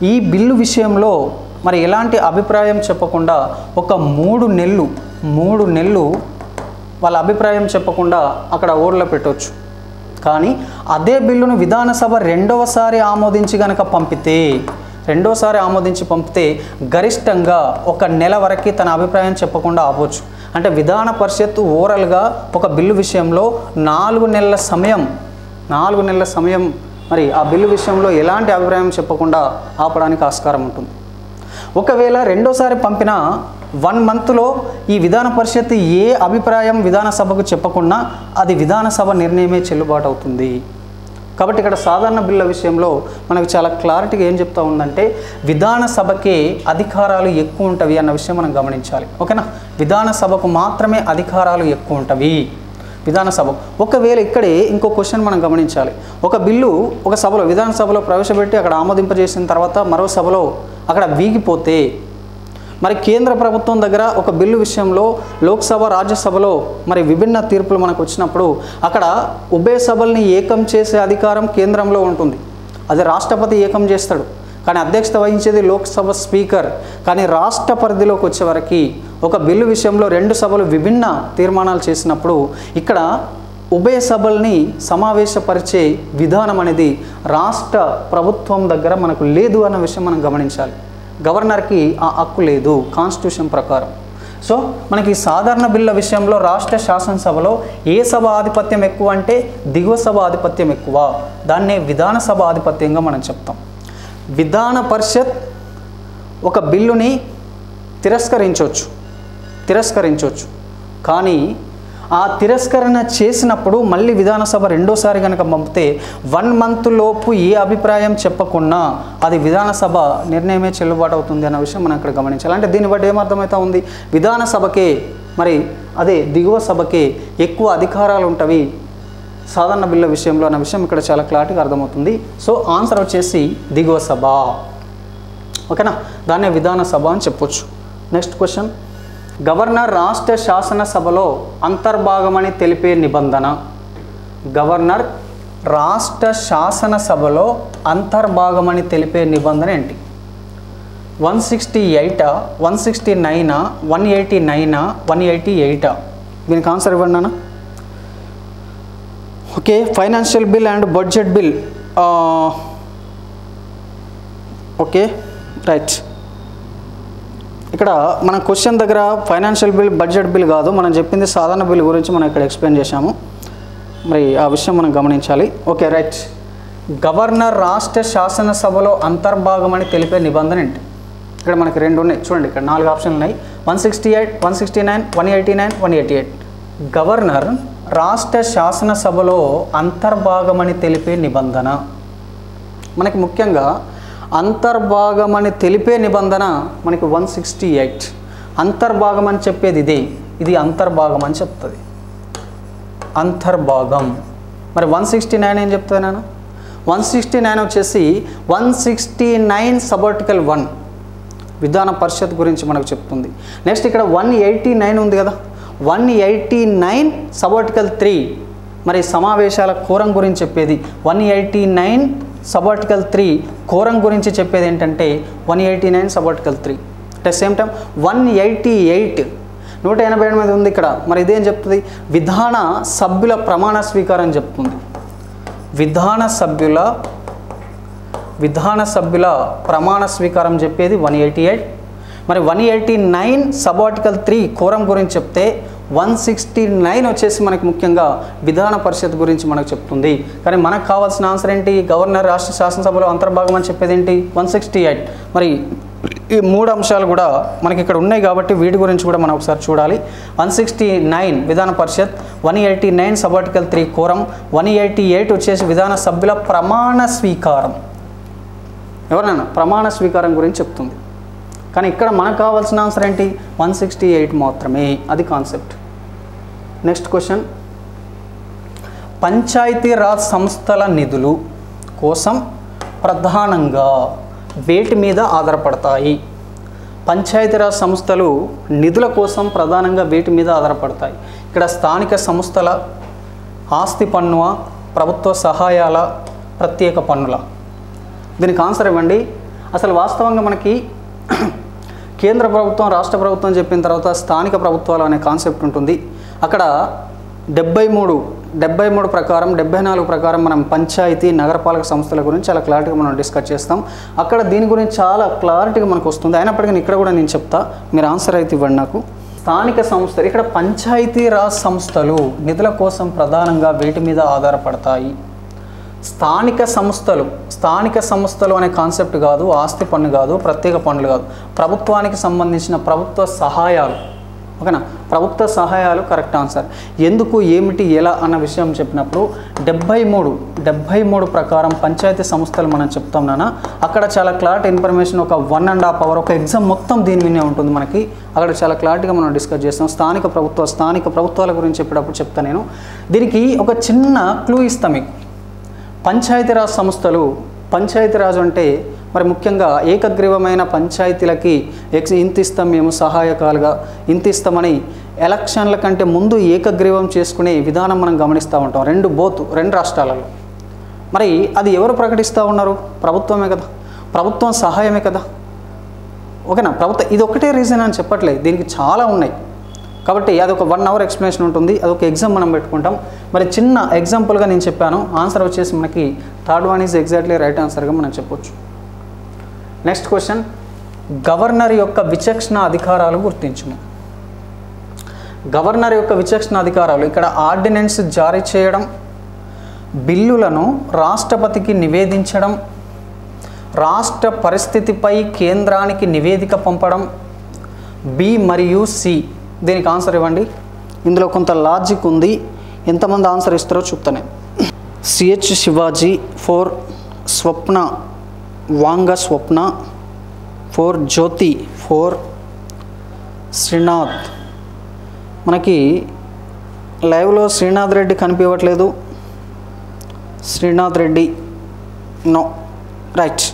ఈ బిల్లు విషయంలో మరి ఎలాంటి అభిప్రాయం చెప్పకుండా ఒక మూడు నెలలు మూడు నెలలు వాళ్ళ అభిప్రాయం చెప్పకుండా అక్కడ ఓర్లో పెట్టవచ్చు కానీ అదే బిల్లును విధానసభ రెండవసారి ఆమోదించి గనక పంపితే రెండోసారి ఆమోదించి పంపితే గరిష్టంగా ఒక నెల వరకు తన అభిప్రాయం చెప్పకుండా ఆపవచ్చు అంటే విధాన పరిషత్ ఓరల్గా ఒక బిల్లు విషయంలో నాలుగు నెలల సమయం నాలుగు నెలల సమయం మరి ఆ బిల్లు విషయంలో ఎలాంటి అభిప్రాయం చెప్పకుండా ఆపడానికి ఆస్కారం ఉంటుంది ఒకవేళ రెండోసారి పంపిన వన్ మంత్లో ఈ విధాన పరిషత్ ఏ అభిప్రాయం విధానసభకు చెప్పకుండా అది విధానసభ నిర్ణయమే చెల్లుబాటు అవుతుంది కాబట్టి ఇక్కడ సాధారణ బిల్లుల విషయంలో మనకు చాలా క్లారిటీగా ఏం చెప్తా ఉందంటే విధానసభకే అధికారాలు ఎక్కువ ఉంటవి అన్న విషయం మనం గమనించాలి ఓకేనా విధానసభకు మాత్రమే అధికారాలు ఎక్కువ ఉంటవి విధానసభ ఒకవేళ ఇక్కడే ఇంకో క్వశ్చన్ మనం గమనించాలి ఒక బిల్లు ఒక సభలో విధానసభలో ప్రవేశపెట్టి అక్కడ ఆమోదింపజేసిన తర్వాత మరో సభలో అక్కడ వీగిపోతే మరి కేంద్ర ప్రభుత్వం దగ్గర ఒక బిల్లు విషయంలో లోక్సభ రాజ్యసభలో మరి విభిన్న తీర్పులు మనకు వచ్చినప్పుడు అక్కడ ఉభయ సభల్ని ఏకం చేసే అధికారం కేంద్రంలో ఉంటుంది అది రాష్ట్రపతి ఏకం చేస్తాడు కానీ అధ్యక్షత వహించేది లోక్సభ స్పీకర్ కానీ రాష్ట్ర పరిధిలోకి వచ్చేవరకు ఒక బిల్లు విషయంలో రెండు సభలు విభిన్న తీర్మానాలు చేసినప్పుడు ఇక్కడ ఉభయ సభల్ని సమావేశపరిచే విధానం అనేది రాష్ట్ర ప్రభుత్వం దగ్గర మనకు లేదు అన్న విషయం మనం గమనించాలి గవర్నర్కి ఆ హక్కు లేదు కాన్స్టిట్యూషన్ ప్రకారం సో మనకి సాధారణ బిల్ల విషయంలో రాష్ట్ర శాసనసభలో ఏ సభ ఆధిపత్యం ఎక్కువ అంటే దిగువ సభ ఆధిపత్యం ఎక్కువ దాన్నే విధానసభ ఆధిపత్యంగా మనం చెప్తాం విధాన పరిషత్ ఒక బిల్లుని తిరస్కరించవచ్చు తిరస్కరించవచ్చు కానీ ఆ తిరస్కరణ చేసినప్పుడు మళ్ళీ విధానసభ రెండోసారి కనుక పంపితే వన్ మంత్ లోపు ఏ అభిప్రాయం చెప్పకుండా అది విధానసభ నిర్ణయమే చెల్లుబాటు అవుతుంది అన్న విషయం మనం ఇక్కడ గమనించాలి అంటే దీన్ని బట్టి ఏమర్థమవుతా ఉంది విధానసభకే మరి అదే దిగువ సభకే ఎక్కువ అధికారాలు ఉంటవి సాధారణ బిల్ల విషయంలో అన్న విషయం ఇక్కడ చాలా క్లారిటీగా అర్థమవుతుంది సో ఆన్సర్ వచ్చేసి దిగువ సభ ఓకేనా దాన్నే విధాన సభ అని చెప్పొచ్చు నెక్స్ట్ క్వశ్చన్ గవర్నర్ రాష్ట్ర శాసనసభలో అంతర్భాగమని తెలిపే నిబంధన గవర్నర్ రాష్ట్ర శాసనసభలో అంతర్భాగమని తెలిపే నిబంధన ఏంటి వన్ సిక్స్టీ ఎయిటా వన్ సిక్స్టీ నైనా వన్ ఎయిటీ నైనా వన్ ఎయిటీ ఎయిటా దీనికి ఆన్సర్ ఇవ్వండి నాన్న okay financial bill and budget bill okay right ఇక్కడ మన క్వశ్చన్ దగ్గర ఫైనాన్షియల్ బిల్ బడ్జెట్ బిల్ కాదు మనం చెప్పింది సాధారణ బిల్ గురించి మనం ఇక్కడ ఎక్స్ప్లెయిన్ చేశాము మరి ఆ విషయం మనం గమనించాలి ఓకే రైట్ గవర్నర్ రాష్ట్ర శాసనసభలో అంతర్భాగం అని తెలిపే నిబంధన ఏంటి ఇక్కడ మనకి రెండు ఉన్నాయి చూడండి ఇక్కడ నాలుగు ఆప్షన్లు ఉన్నాయి one sixty eight one sixty nine one eighty nine one eighty eight governor రాష్ట్ర శాసనసభలో అంతర్భాగమని తెలిపే నిబంధన మనకి ముఖ్యంగా అంతర్భాగం అని తెలిపే నిబంధన మనకి వన్ సిక్స్టీ ఎయిట్ అంతర్భాగం అని చెప్పేది ఇదే ఇది అంతర్భాగం అని చెప్తుంది అంతర్భాగం మరి వన్ సిక్స్టీ నైన్ ఏం చెప్తుంది నేను వన్ సిక్స్టీ నైన్ వచ్చేసి one sixty nine sub article one Vidhan Parishad గురించి మనకు చెప్తుంది నెక్స్ట్ ఇక్కడ వన్ ఎయిటీ నైన్ ఉంది కదా one eighty nine sub article three మరి సమావేశాల కోరం గురించి చెప్పేది one eighty nine sub article three quorum గురించి చెప్పేది ఏంటంటే one eighty nine sub article three at same time one eighty eight నూట ఎనభై ఎనిమిది ఉంది ఇక్కడ మరి ఇదేం చెప్తుంది విధాన సభ్యుల ప్రమాణ స్వీకారం చెప్తుంది విధాన సభ్యుల విధాన సభ్యుల ప్రమాణ స్వీకారం చెప్పేది వన్ ఎయిటీ ఎయిట్ మరి one eighty nine sub article three quorum గురించి చెప్తే వన్ సిక్స్టీ నైన్ వచ్చేసి మనకి ముఖ్యంగా విధాన పరిషత్ గురించి మనకు చెప్తుంది కానీ మనకు కావాల్సిన ఆన్సర్ ఏంటి గవర్నర్ రాష్ట్ర శాసనసభలో అంతర్భాగం అని చెప్పేది ఏంటి వన్ సిక్స్టీ ఎయిట్ మరి ఈ మూడు అంశాలు కూడా మనకి ఇక్కడ ఉన్నాయి కాబట్టి వీటి గురించి కూడా మనం ఒకసారి చూడాలి one sixty nine Vidhan Parishad one eighty nine sub article three quorum one eighty eight వచ్చేసి విధాన సభ్యుల ప్రమాణ స్వీకారం ఎవరన్నా ప్రమాణ స్వీకారం గురించి చెప్తుంది కానీ ఇక్కడ మనకు కావాల్సిన ఆన్సర్ ఏంటి వన్ సిక్స్టీ ఎయిట్ మాత్రమే అది కాన్సెప్ట్ నెక్స్ట్ క్వశ్చన్ పంచాయతీరాజ్ సంస్థల నిధులు కోసం ప్రధానంగా వేటి మీద ఆధారపడతాయి పంచాయతీరాజ్ సంస్థలు నిధుల కోసం ప్రధానంగా వేటి మీద ఆధారపడతాయి ఇక్కడ స్థానిక సంస్థల ఆస్తి పన్నువ ప్రభుత్వ సహాయాల ప్రత్యేక పన్నుల దీనికి ఆన్సర్ ఇవ్వండి అసలు వాస్తవంగా మనకి కేంద్ర ప్రభుత్వం రాష్ట్ర ప్రభుత్వం చెప్పిన తర్వాత స్థానిక ప్రభుత్వాలు అనే కాన్సెప్ట్ ఉంటుంది అక్కడ డెబ్బై మూడు డెబ్బై మూడు ప్రకారం డెబ్బై నాలుగు ప్రకారం మనం పంచాయతీ నగరపాలక సంస్థల గురించి చాలా క్లారిటీగా మనం డిస్కస్ చేస్తాం అక్కడ దీని గురించి చాలా క్లారిటీగా మనకు వస్తుంది అయినప్పటికీ ఇక్కడ కూడా నేను చెప్తా మీరు ఆన్సర్ అయితే ఇవ్వండి నాకు స్థానిక సంస్థలు ఇక్కడ పంచాయతీ రాజ్ సంస్థలు నిధుల కోసం ప్రధానంగా వేటి మీద ఆధారపడతాయి స్థానిక సంస్థలు స్థానిక సంస్థలు అనే కాన్సెప్ట్ కాదు ఆస్తి పన్ను కాదు ప్రత్యేక పన్నులు కాదు ప్రభుత్వానికి సంబంధించిన ప్రభుత్వ సహాయాలు ఓకేనా ప్రభుత్వ సహాయాలు కరెక్ట్ ఆన్సర్ ఎందుకు ఏమిటి ఎలా అన్న విషయం చెప్పినప్పుడు డెబ్బై మూడు డెబ్బై మూడు ప్రకారం పంచాయతీ సంస్థలు మనం చెప్తాం నాన్న అక్కడ చాలా క్లారిటీ ఇన్ఫర్మేషన్ ఒక వన్ అండ్ హాఫ్ అవర్ ఒక ఎగ్జామ్ మొత్తం దీని మీదే ఉంటుంది మనకి అక్కడ చాలా క్లారిటీగా మనం డిస్కస్ చేస్తాం స్థానిక ప్రభుత్వ స్థానిక ప్రభుత్వాల గురించి చెప్పేటప్పుడు చెప్తా నేను దీనికి ఒక చిన్న క్లూ ఇస్తాం మీకు పంచాయతీరాజ్ సంస్థలు పంచాయతీరాజ్ అంటే మరి ముఖ్యంగా ఏకగ్రీవమైన పంచాయతీలకి ఎక్స్ ఇంత ఇస్తాం మేము సహాయకాలుగా ఇంత ఇస్తామని ఎలక్షన్ల కంటే ముందు ఏకగ్రీవం చేసుకునే విధానం మనం గమనిస్తూ ఉంటాం రెండు బోత్ రెండు రాష్ట్రాలలో మరి అది ఎవరు ప్రకటిస్తూ ఉన్నారు ప్రభుత్వమే కదా ప్రభుత్వం సహాయమే కదా ఓకేనా ప్రభుత్వం ఇది ఒకటే రీజన్ అని చెప్పట్లేదు దీనికి చాలా ఉన్నాయి కాబట్టి అది ఒక వన్ అవర్ ఎక్స్ప్లెనేషన్ ఉంటుంది అది ఒక ఎగ్జామ్ మనం పెట్టుకుంటాం మరి చిన్న ఎగ్జాంపుల్గా నేను చెప్పాను ఆన్సర్ వచ్చేసి మనకి third one is exactly right ఆన్సర్గా మనం చెప్పొచ్చు నెక్స్ట్ క్వశ్చన్ గవర్నర్ యొక్క విచక్షణ అధికారాలు గుర్తించుము గవర్నర్ యొక్క విచక్షణ అధికారాలు ఇక్కడ ఆర్డినెన్స్ జారీ చేయడం బిల్లులను రాష్ట్రపతికి నివేదించడం రాష్ట్ర పరిస్థితిపై కేంద్రానికి నివేదిక పంపడం బి మరియు సి దీనికి ఆన్సర్ ఇవ్వండి ఇందులో కొంత లాజిక్ ఉంది ఎంతమంది ఆన్సర్ ఇస్తారో చెప్తాను CH Shivaji four Swapna Vanga Swapna four Jyoti four Srinath మనకి లైవ్లో శ్రీనాథ్ రెడ్డి కనిపించట్లేదు Srinath Reddy no right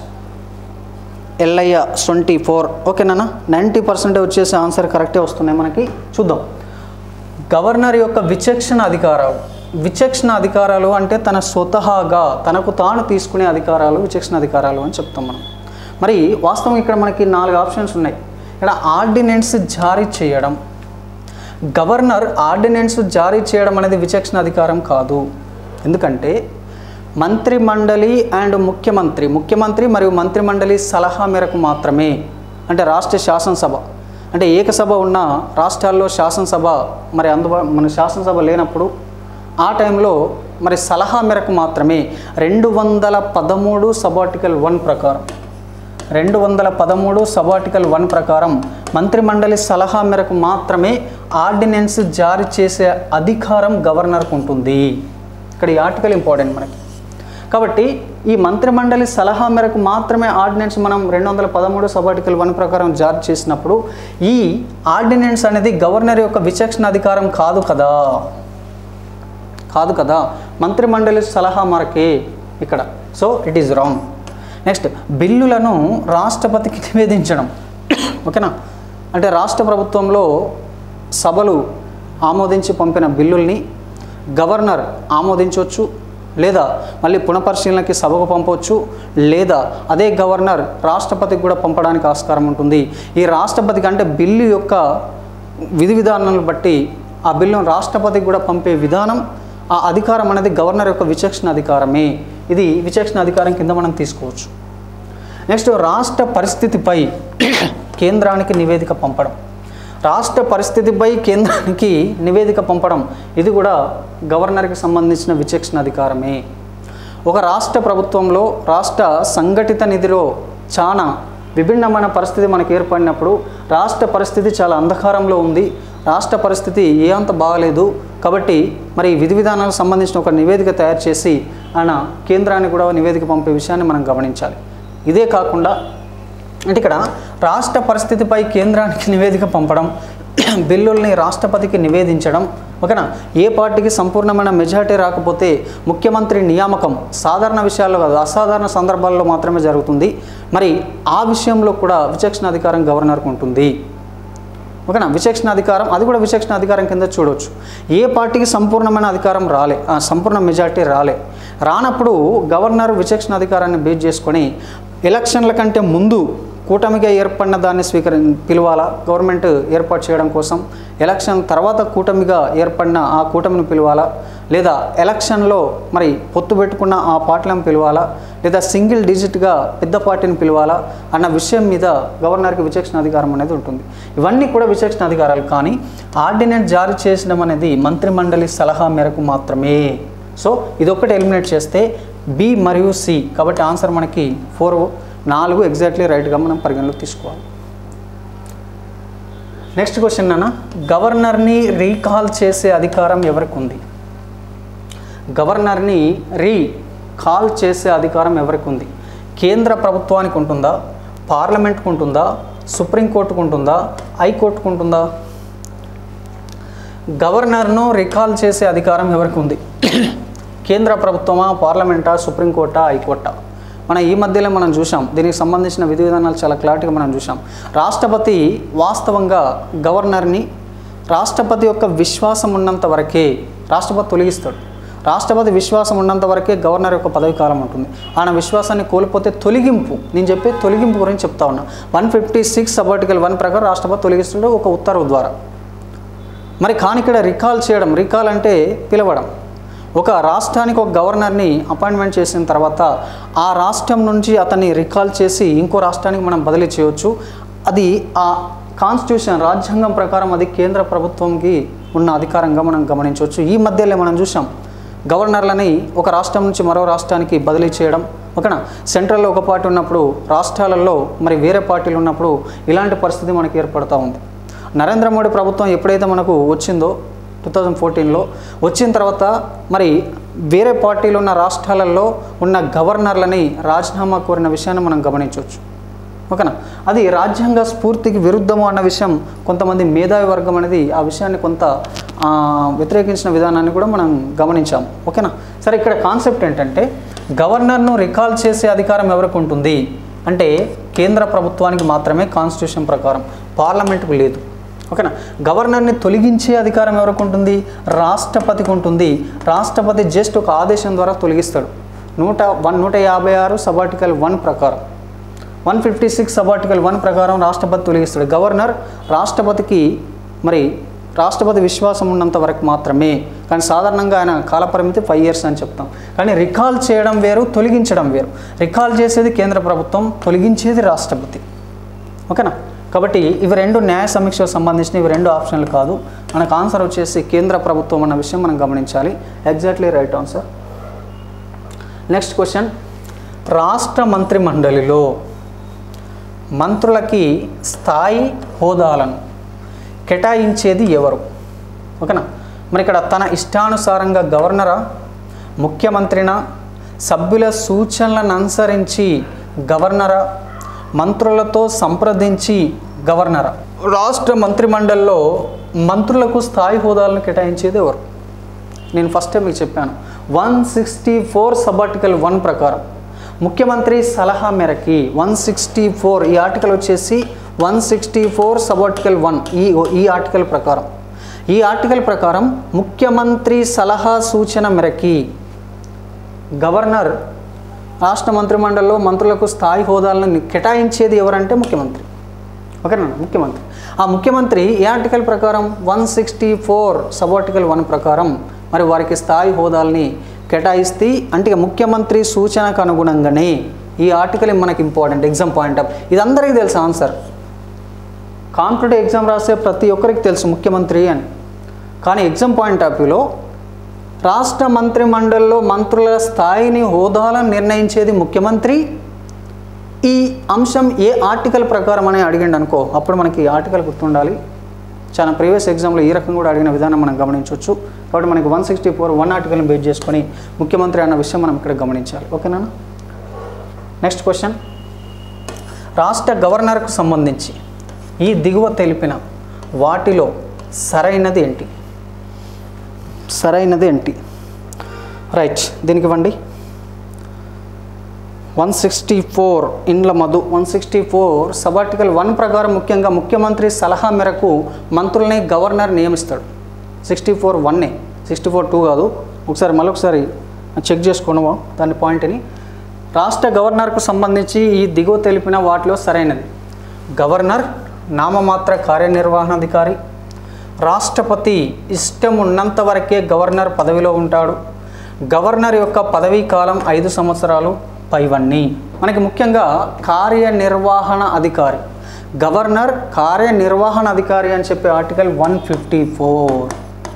Ellaiah twenty four ఓకేనా నైంటీ పర్సెంట్ వచ్చేసి ఆన్సర్ కరెక్టే వస్తున్నాయి మనకి చూద్దాం గవర్నర్ యొక్క విచక్షణ అధికారాలు విచక్షణ అధికారాలు అంటే తన స్వతహాగా తనకు తాను తీసుకునే అధికారాలు విచక్షణ అధికారాలు అని చెప్తాం మనం మరి వాస్తవం ఇక్కడ మనకి నాలుగు ఆప్షన్స్ ఉన్నాయి ఇక్కడ ఆర్డినెన్స్ జారీ చేయడం గవర్నర్ ఆర్డినెన్స్ జారీ చేయడం అనేది విచక్షణ అధికారం కాదు ఎందుకంటే మంత్రిమండలి అండ్ ముఖ్యమంత్రి ముఖ్యమంత్రి మరియు మంత్రిమండలి సలహా మేరకు మాత్రమే అంటే రాష్ట్ర శాసనసభ అంటే ఏకసభ ఉన్న రాష్ట్రాల్లో శాసనసభ మరి అందుబా మన శాసనసభ లేనప్పుడు ఆ టైంలో మరి సలహా మేరకు మాత్రమే రెండు వందల పదమూడు సబార్టికల్ వన్ ప్రకారం రెండు వందల పదమూడు సబార్టికల్ వన్ ప్రకారం మంత్రిమండలి సలహా మేరకు మాత్రమే ఆర్డినెన్స్ జారీ చేసే అధికారం గవర్నర్కు ఉంటుంది ఇక్కడ ఈ ఆర్టికల్ ఇంపార్టెంట్ మనకి కాబట్టి ఈ మంత్రిమండలి సలహా మేరకు మాత్రమే ఆర్డినెన్స్ మనం రెండు వందల పదమూడు సబార్టికల్ వన్ ప్రకారం జారీ చేసినప్పుడు ఈ ఆర్డినెన్స్ అనేది గవర్నర్ యొక్క విచక్షణ అధికారం కాదు కదా కాదు కదా మంత్రిమండలి సలహా మేరకే ఇక్కడ so it is wrong next బిల్లులను రాష్ట్రపతికి నివేదించడం ఓకేనా అంటే రాష్ట్ర ప్రభుత్వంలో సభలు ఆమోదించి పంపిన బిల్లుల్ని గవర్నర్ ఆమోదించవచ్చు లేదా మళ్ళీ పునఃపరిశీలనకి సభకు పంపవచ్చు లేదా అదే గవర్నర్ రాష్ట్రపతికి కూడా పంపడానికి ఆస్కారం ఉంటుంది ఈ రాష్ట్రపతికి అంటే బిల్లు యొక్క విధి విధానాలను బట్టి ఆ బిల్లును రాష్ట్రపతికి కూడా పంపే విధానం ఆ అధికారం అనేది గవర్నర్ యొక్క విచక్షణ అధికారమే ఇది విచక్షణ అధికారం కింద మనం తీసుకోవచ్చు నెక్స్ట్ రాష్ట్ర పరిస్థితిపై కేంద్రానికి నివేదిక పంపడం రాష్ట్ర పరిస్థితిపై కేంద్రానికి నివేదిక పంపడం ఇది కూడా గవర్నర్కి సంబంధించిన విచక్షణ అధికారమే ఒక రాష్ట్ర ప్రభుత్వంలో రాష్ట్ర సంఘటిత నిధిలో చాలా విభిన్నమైన పరిస్థితి మనకు ఏర్పడినప్పుడు రాష్ట్ర పరిస్థితి చాలా అంధకారంలో ఉంది రాష్ట్ర పరిస్థితి ఏ అంత బాగలేదు కాబట్టి మరి విధి విధానాలకు సంబంధించిన ఒక నివేదిక తయారు చేసి ఆయన కేంద్రానికి కూడా నివేదిక పంపే విషయాన్ని మనం గమనించాలి ఇదే కాకుండా అంటే ఇక్కడ రాష్ట్ర పరిస్థితిపై కేంద్రానికి నివేదిక పంపడం బిల్లుల్ని రాష్ట్రపతికి నివేదించడం ఓకేనా ఏ పార్టీకి సంపూర్ణమైన మెజారిటీ రాకపోతే ముఖ్యమంత్రి నియామకం సాధారణ విషయాల్లో కాదు అసాధారణ సందర్భాల్లో మాత్రమే జరుగుతుంది మరి ఆ విషయంలో కూడా విచక్షణ అధికారం గవర్నర్కు ఉంటుంది ఓకేనా విచక్షణ అధికారం అది కూడా విచక్షణ అధికారం కింద చూడవచ్చు ఏ పార్టీకి సంపూర్ణమైన అధికారం రాలే ఆ, సంపూర్ణ మెజార్టీ రాలే రానప్పుడు గవర్నర్ విచక్షణ అధికారాన్ని బేస్ చేసుకొని ఎలక్షన్ల కంటే ముందు కూటమిగా ఏర్పడిన దాన్ని స్వీకరి పిలవాలా గవర్నమెంట్ ఏర్పాటు చేయడం కోసం ఎలక్షన్ తర్వాత కూటమిగా ఏర్పడిన ఆ కూటమిని పిలవాలా లేదా ఎలక్షన్లో మరి పొత్తు పెట్టుకున్న ఆ పార్టీలను పిలవాలా లేదా సింగిల్ డిజిట్గా పెద్ద పార్టీని పిలవాలా అన్న విషయం మీద గవర్నర్కి విచక్షణ అధికారం అనేది ఉంటుంది ఇవన్నీ కూడా విచక్షణ అధికారాలు కానీ ఆర్డినెన్స్ జారీ చేసడం అనేది మంత్రిమండలి సలహా మేరకు మాత్రమే సో ఇదొక్కటి ఎలిమినేట్ చేస్తే బి మరియు సి కాబట్టి ఆన్సర్ మనకి ఫోర్ నాలుగు ఎగ్జాక్ట్లీ రైట్గా మనం పరిగణలోకి తీసుకోవాలి నెక్స్ట్ క్వశ్చన్ అన్న గవర్నర్ని రీకాల్ చేసే అధికారం ఎవరికి ఉంది గవర్నర్ని రీ కాల్ చేసే అధికారం ఎవరికి ఉంది కేంద్ర ప్రభుత్వానికి ఉంటుందా పార్లమెంట్కి ఉంటుందా సుప్రీంకోర్టుకు ఉంటుందా హైకోర్టుకు ఉంటుందా గవర్నర్ను రికాల్ చేసే అధికారం ఎవరికి ఉంది కేంద్ర ప్రభుత్వమా పార్లమెంటా సుప్రీంకోర్టా హైకోర్టా మన ఈ మధ్యలో మనం చూసాం దీనికి సంబంధించిన విధి విధానాలు చాలా క్లారిటీగా మనం చూసాం రాష్ట్రపతి వాస్తవంగా గవర్నర్ని రాష్ట్రపతి యొక్క విశ్వాసం ఉన్నంత వరకే రాష్ట్రపతి తొలగిస్తాడు రాష్ట్రపతి విశ్వాసం ఉన్నంత వరకే గవర్నర్ యొక్క పదవి కాలం ఉంటుంది ఆయన విశ్వాసాన్ని కోల్పోతే తొలగింపు నేను చెప్పే తొలగింపు గురించి చెప్తా ఉన్నా one fifty six sub-article one ప్రకారం రాష్ట్రపతి తొలగిస్తుండే ఒక ఉత్తర్వు ద్వారా మరి కానీ ఇక్కడ రికాల్ చేయడం రికాల్ అంటే పిలవడం ఒక రాష్ట్రానికి ఒక గవర్నర్ని అపాయింట్మెంట్ చేసిన తర్వాత ఆ రాష్ట్రం నుంచి అతన్ని రికాల్ చేసి ఇంకో రాష్ట్రానికి మనం బదిలీ చేయవచ్చు అది ఆ కాన్స్టిట్యూషన్ రాజ్యాంగం ప్రకారం అది కేంద్ర ప్రభుత్వంకి ఉన్న అధికారంగా మనం గమనించవచ్చు ఈ మధ్యలో మనం చూసాం గవర్నర్లని ఒక రాష్ట్రం నుంచి మరో రాష్ట్రానికి బదిలీ చేయడం ఓకేనా సెంట్రల్లో ఒక పార్టీ ఉన్నప్పుడు రాష్ట్రాలలో మరి వేరే పార్టీలు ఉన్నప్పుడు ఇలాంటి పరిస్థితి మనకి ఏర్పడుతూ ఉంది నరేంద్ర మోడీ ప్రభుత్వం ఎప్పుడైతే మనకు వచ్చిందో టూ థౌజండ్ ఫోర్టీన్లో వచ్చిన తర్వాత మరి వేరే పార్టీలు ఉన్న రాష్ట్రాలలో ఉన్న గవర్నర్లని రాజీనామా కోరిన విషయాన్ని మనం గమనించవచ్చు ఓకేనా అది రాజ్యాంగ స్ఫూర్తికి విరుద్ధము అన్న విషయం కొంతమంది మేధావి వర్గం అనేది ఆ విషయాన్ని కొంత ఆ, వ్యతిరేకించిన విధానాన్ని కూడా మనం గమనించాం ఓకేనా సరే ఇక్కడ కాన్సెప్ట్ ఏంటంటే గవర్నర్ను రికాల్ చేసే అధికారం ఎవరికి ఉంటుంది అంటే కేంద్ర ప్రభుత్వానికి మాత్రమే కాన్స్టిట్యూషన్ ప్రకారం పార్లమెంట్కు లేదు ఓకేనా గవర్నర్ని తొలగించే అధికారం ఎవరికి ఉంటుంది రాష్ట్రపతికి ఉంటుంది రాష్ట్రపతి జస్ట్ ఒక ఆదేశం ద్వారా తొలగిస్తాడు నూట వన్ నూట యాభై ఆరు సబార్టికల్ వన్ ప్రకారం one fifty six sub-article one ప్రకారం రాష్ట్రపతి తొలగిస్తాడు గవర్నర్ రాష్ట్రపతికి మరి రాష్ట్రపతి విశ్వాసం ఉన్నంత వరకు మాత్రమే కానీ సాధారణంగా ఆయన కాలపరిమితి ఫైవ్ ఇయర్స్ అని చెప్తాం కానీ రికాల్ చేయడం వేరు తొలగించడం వేరు రికాల్ చేసేది కేంద్ర ప్రభుత్వం తొలగించేది రాష్ట్రపతి ఓకేనా కాబట్టి ఇవి రెండు న్యాయ సమీక్షకు సంబంధించిన ఇవి రెండు ఆప్షన్లు కాదు మనకు ఆన్సర్ వచ్చేసి కేంద్ర ప్రభుత్వం అన్న విషయం మనం గమనించాలి exactly right answer next question రాష్ట్ర మంత్రి మండలిలో మంత్రులకి స్థాయి హోదాలను కేటాయించేది ఎవరు ఓకేనా మరి ఇక్కడ తన ఇష్టానుసారంగా గవర్నరా ముఖ్యమంత్రినా సభ్యుల సూచనలను అనుసరించి గవర్నరా మంత్రులతో సంప్రదించి గవర్నరా రాష్ట్ర మంత్రిమండలిలో మంత్రులకు స్థాయి హోదాలను కేటాయించేది ఎవరు నేను ఫస్ట్ టైం మీకు చెప్పాను one sixty four sub-article one ప్రకారం ముఖ్యమంత్రి సలహా మేరకి వన్ సిక్స్టీ ఫోర్ ఈ ఆర్టికల్ వచ్చేసి one sixty four sub-article one ఈ ఈ ఆర్టికల్ ప్రకారం ఈ ఆర్టికల్ ప్రకారం ముఖ్యమంత్రి సలహా సూచన మేరకి గవర్నర్ రాష్ట్ర మంత్రిమండలిలో మంత్రులకు స్థాయి హోదాలను కేటాయించేది ఎవరంటే ముఖ్యమంత్రి ఓకేనా ముఖ్యమంత్రి ఆ ముఖ్యమంత్రి ఏ ఆర్టికల్ ప్రకారం one sixty four sub article one ప్రకారం మరి వారికి స్థాయి హోదాల్ని కేటాయిస్తే అంటే ఇక ముఖ్యమంత్రి సూచనకు అనుగుణంగానే ఈ ఆర్టికల్ మనకి ఇంపార్టెంట్ ఎగ్జామ్ పాయింట్ ఆఫ్ ఇది అందరికీ తెలుసు ఆన్సర్ కాంపిటేటివ్ ఎగ్జామ్ రాసే ప్రతి ఒక్కరికి తెలుసు ముఖ్యమంత్రి అని కానీ ఎగ్జామ్ పాయింట్ ఆఫ్ వ్యూలో రాష్ట్ర మంత్రి మండలిలో మంత్రుల స్థాయిని హోదాలను నిర్ణయించేది ముఖ్యమంత్రి ఈ అంశం ఏ ఆర్టికల్ ప్రకారం అని అడిగిండు అనుకో అప్పుడు మనకి ఈ ఆర్టికల్ గుర్తుండాలి చాలా ప్రీవియస్ ఎగ్జామ్లో ఈ రకం కూడా అడిగిన విధానం మనం గమనించవచ్చు కాబట్టి మనకి వన్ సిక్స్టీ ఫోర్ వన్ ఆర్టికల్ని బేస్ చేసుకొని ముఖ్యమంత్రి అన్న విషయం మనం ఇక్కడ గమనించాలి ఓకేనా నెక్స్ట్ క్వశ్చన్ రాష్ట్ర గవర్నర్కు సంబంధించి ఈ దిగువ తెలిపిన వాటిలో సరైనది ఏంటి సరైనది ఏంటి రైట్ దీనికి ఇవ్వండి one sixty four Indla Madhu one sixty four sub-article one ప్రకారం ముఖ్యంగా ముఖ్యమంత్రి సలహా మేరకు మంత్రుల్ని గవర్నర్ నియమిస్తాడు సిక్స్టీ ఫోర్ వన్నే సిక్స్టీ ఫోర్ టూ కాదు ఒకసారి మళ్ళొకసారి చెక్ చేసుకోను దాని పాయింట్ని రాష్ట్ర గవర్నర్కు సంబంధించి ఈ దిగువ తెలిపిన వాటిలో సరైనది గవర్నర్ నామమాత్ర కార్యనిర్వహణాధికారి రాష్ట్రపతి ఇష్టం ఉన్నంత వరకే గవర్నర్ పదవిలో ఉంటాడు గవర్నర్ యొక్క పదవీ కాలం ఐదు సంవత్సరాలు పైవన్నీ మనకి ముఖ్యంగా కార్యనిర్వహణ అధికారి గవర్నర్ కార్యనిర్వహణ అధికారి అని చెప్పే ఆర్టికల్ వన్ ఫిఫ్టీ ఫోర్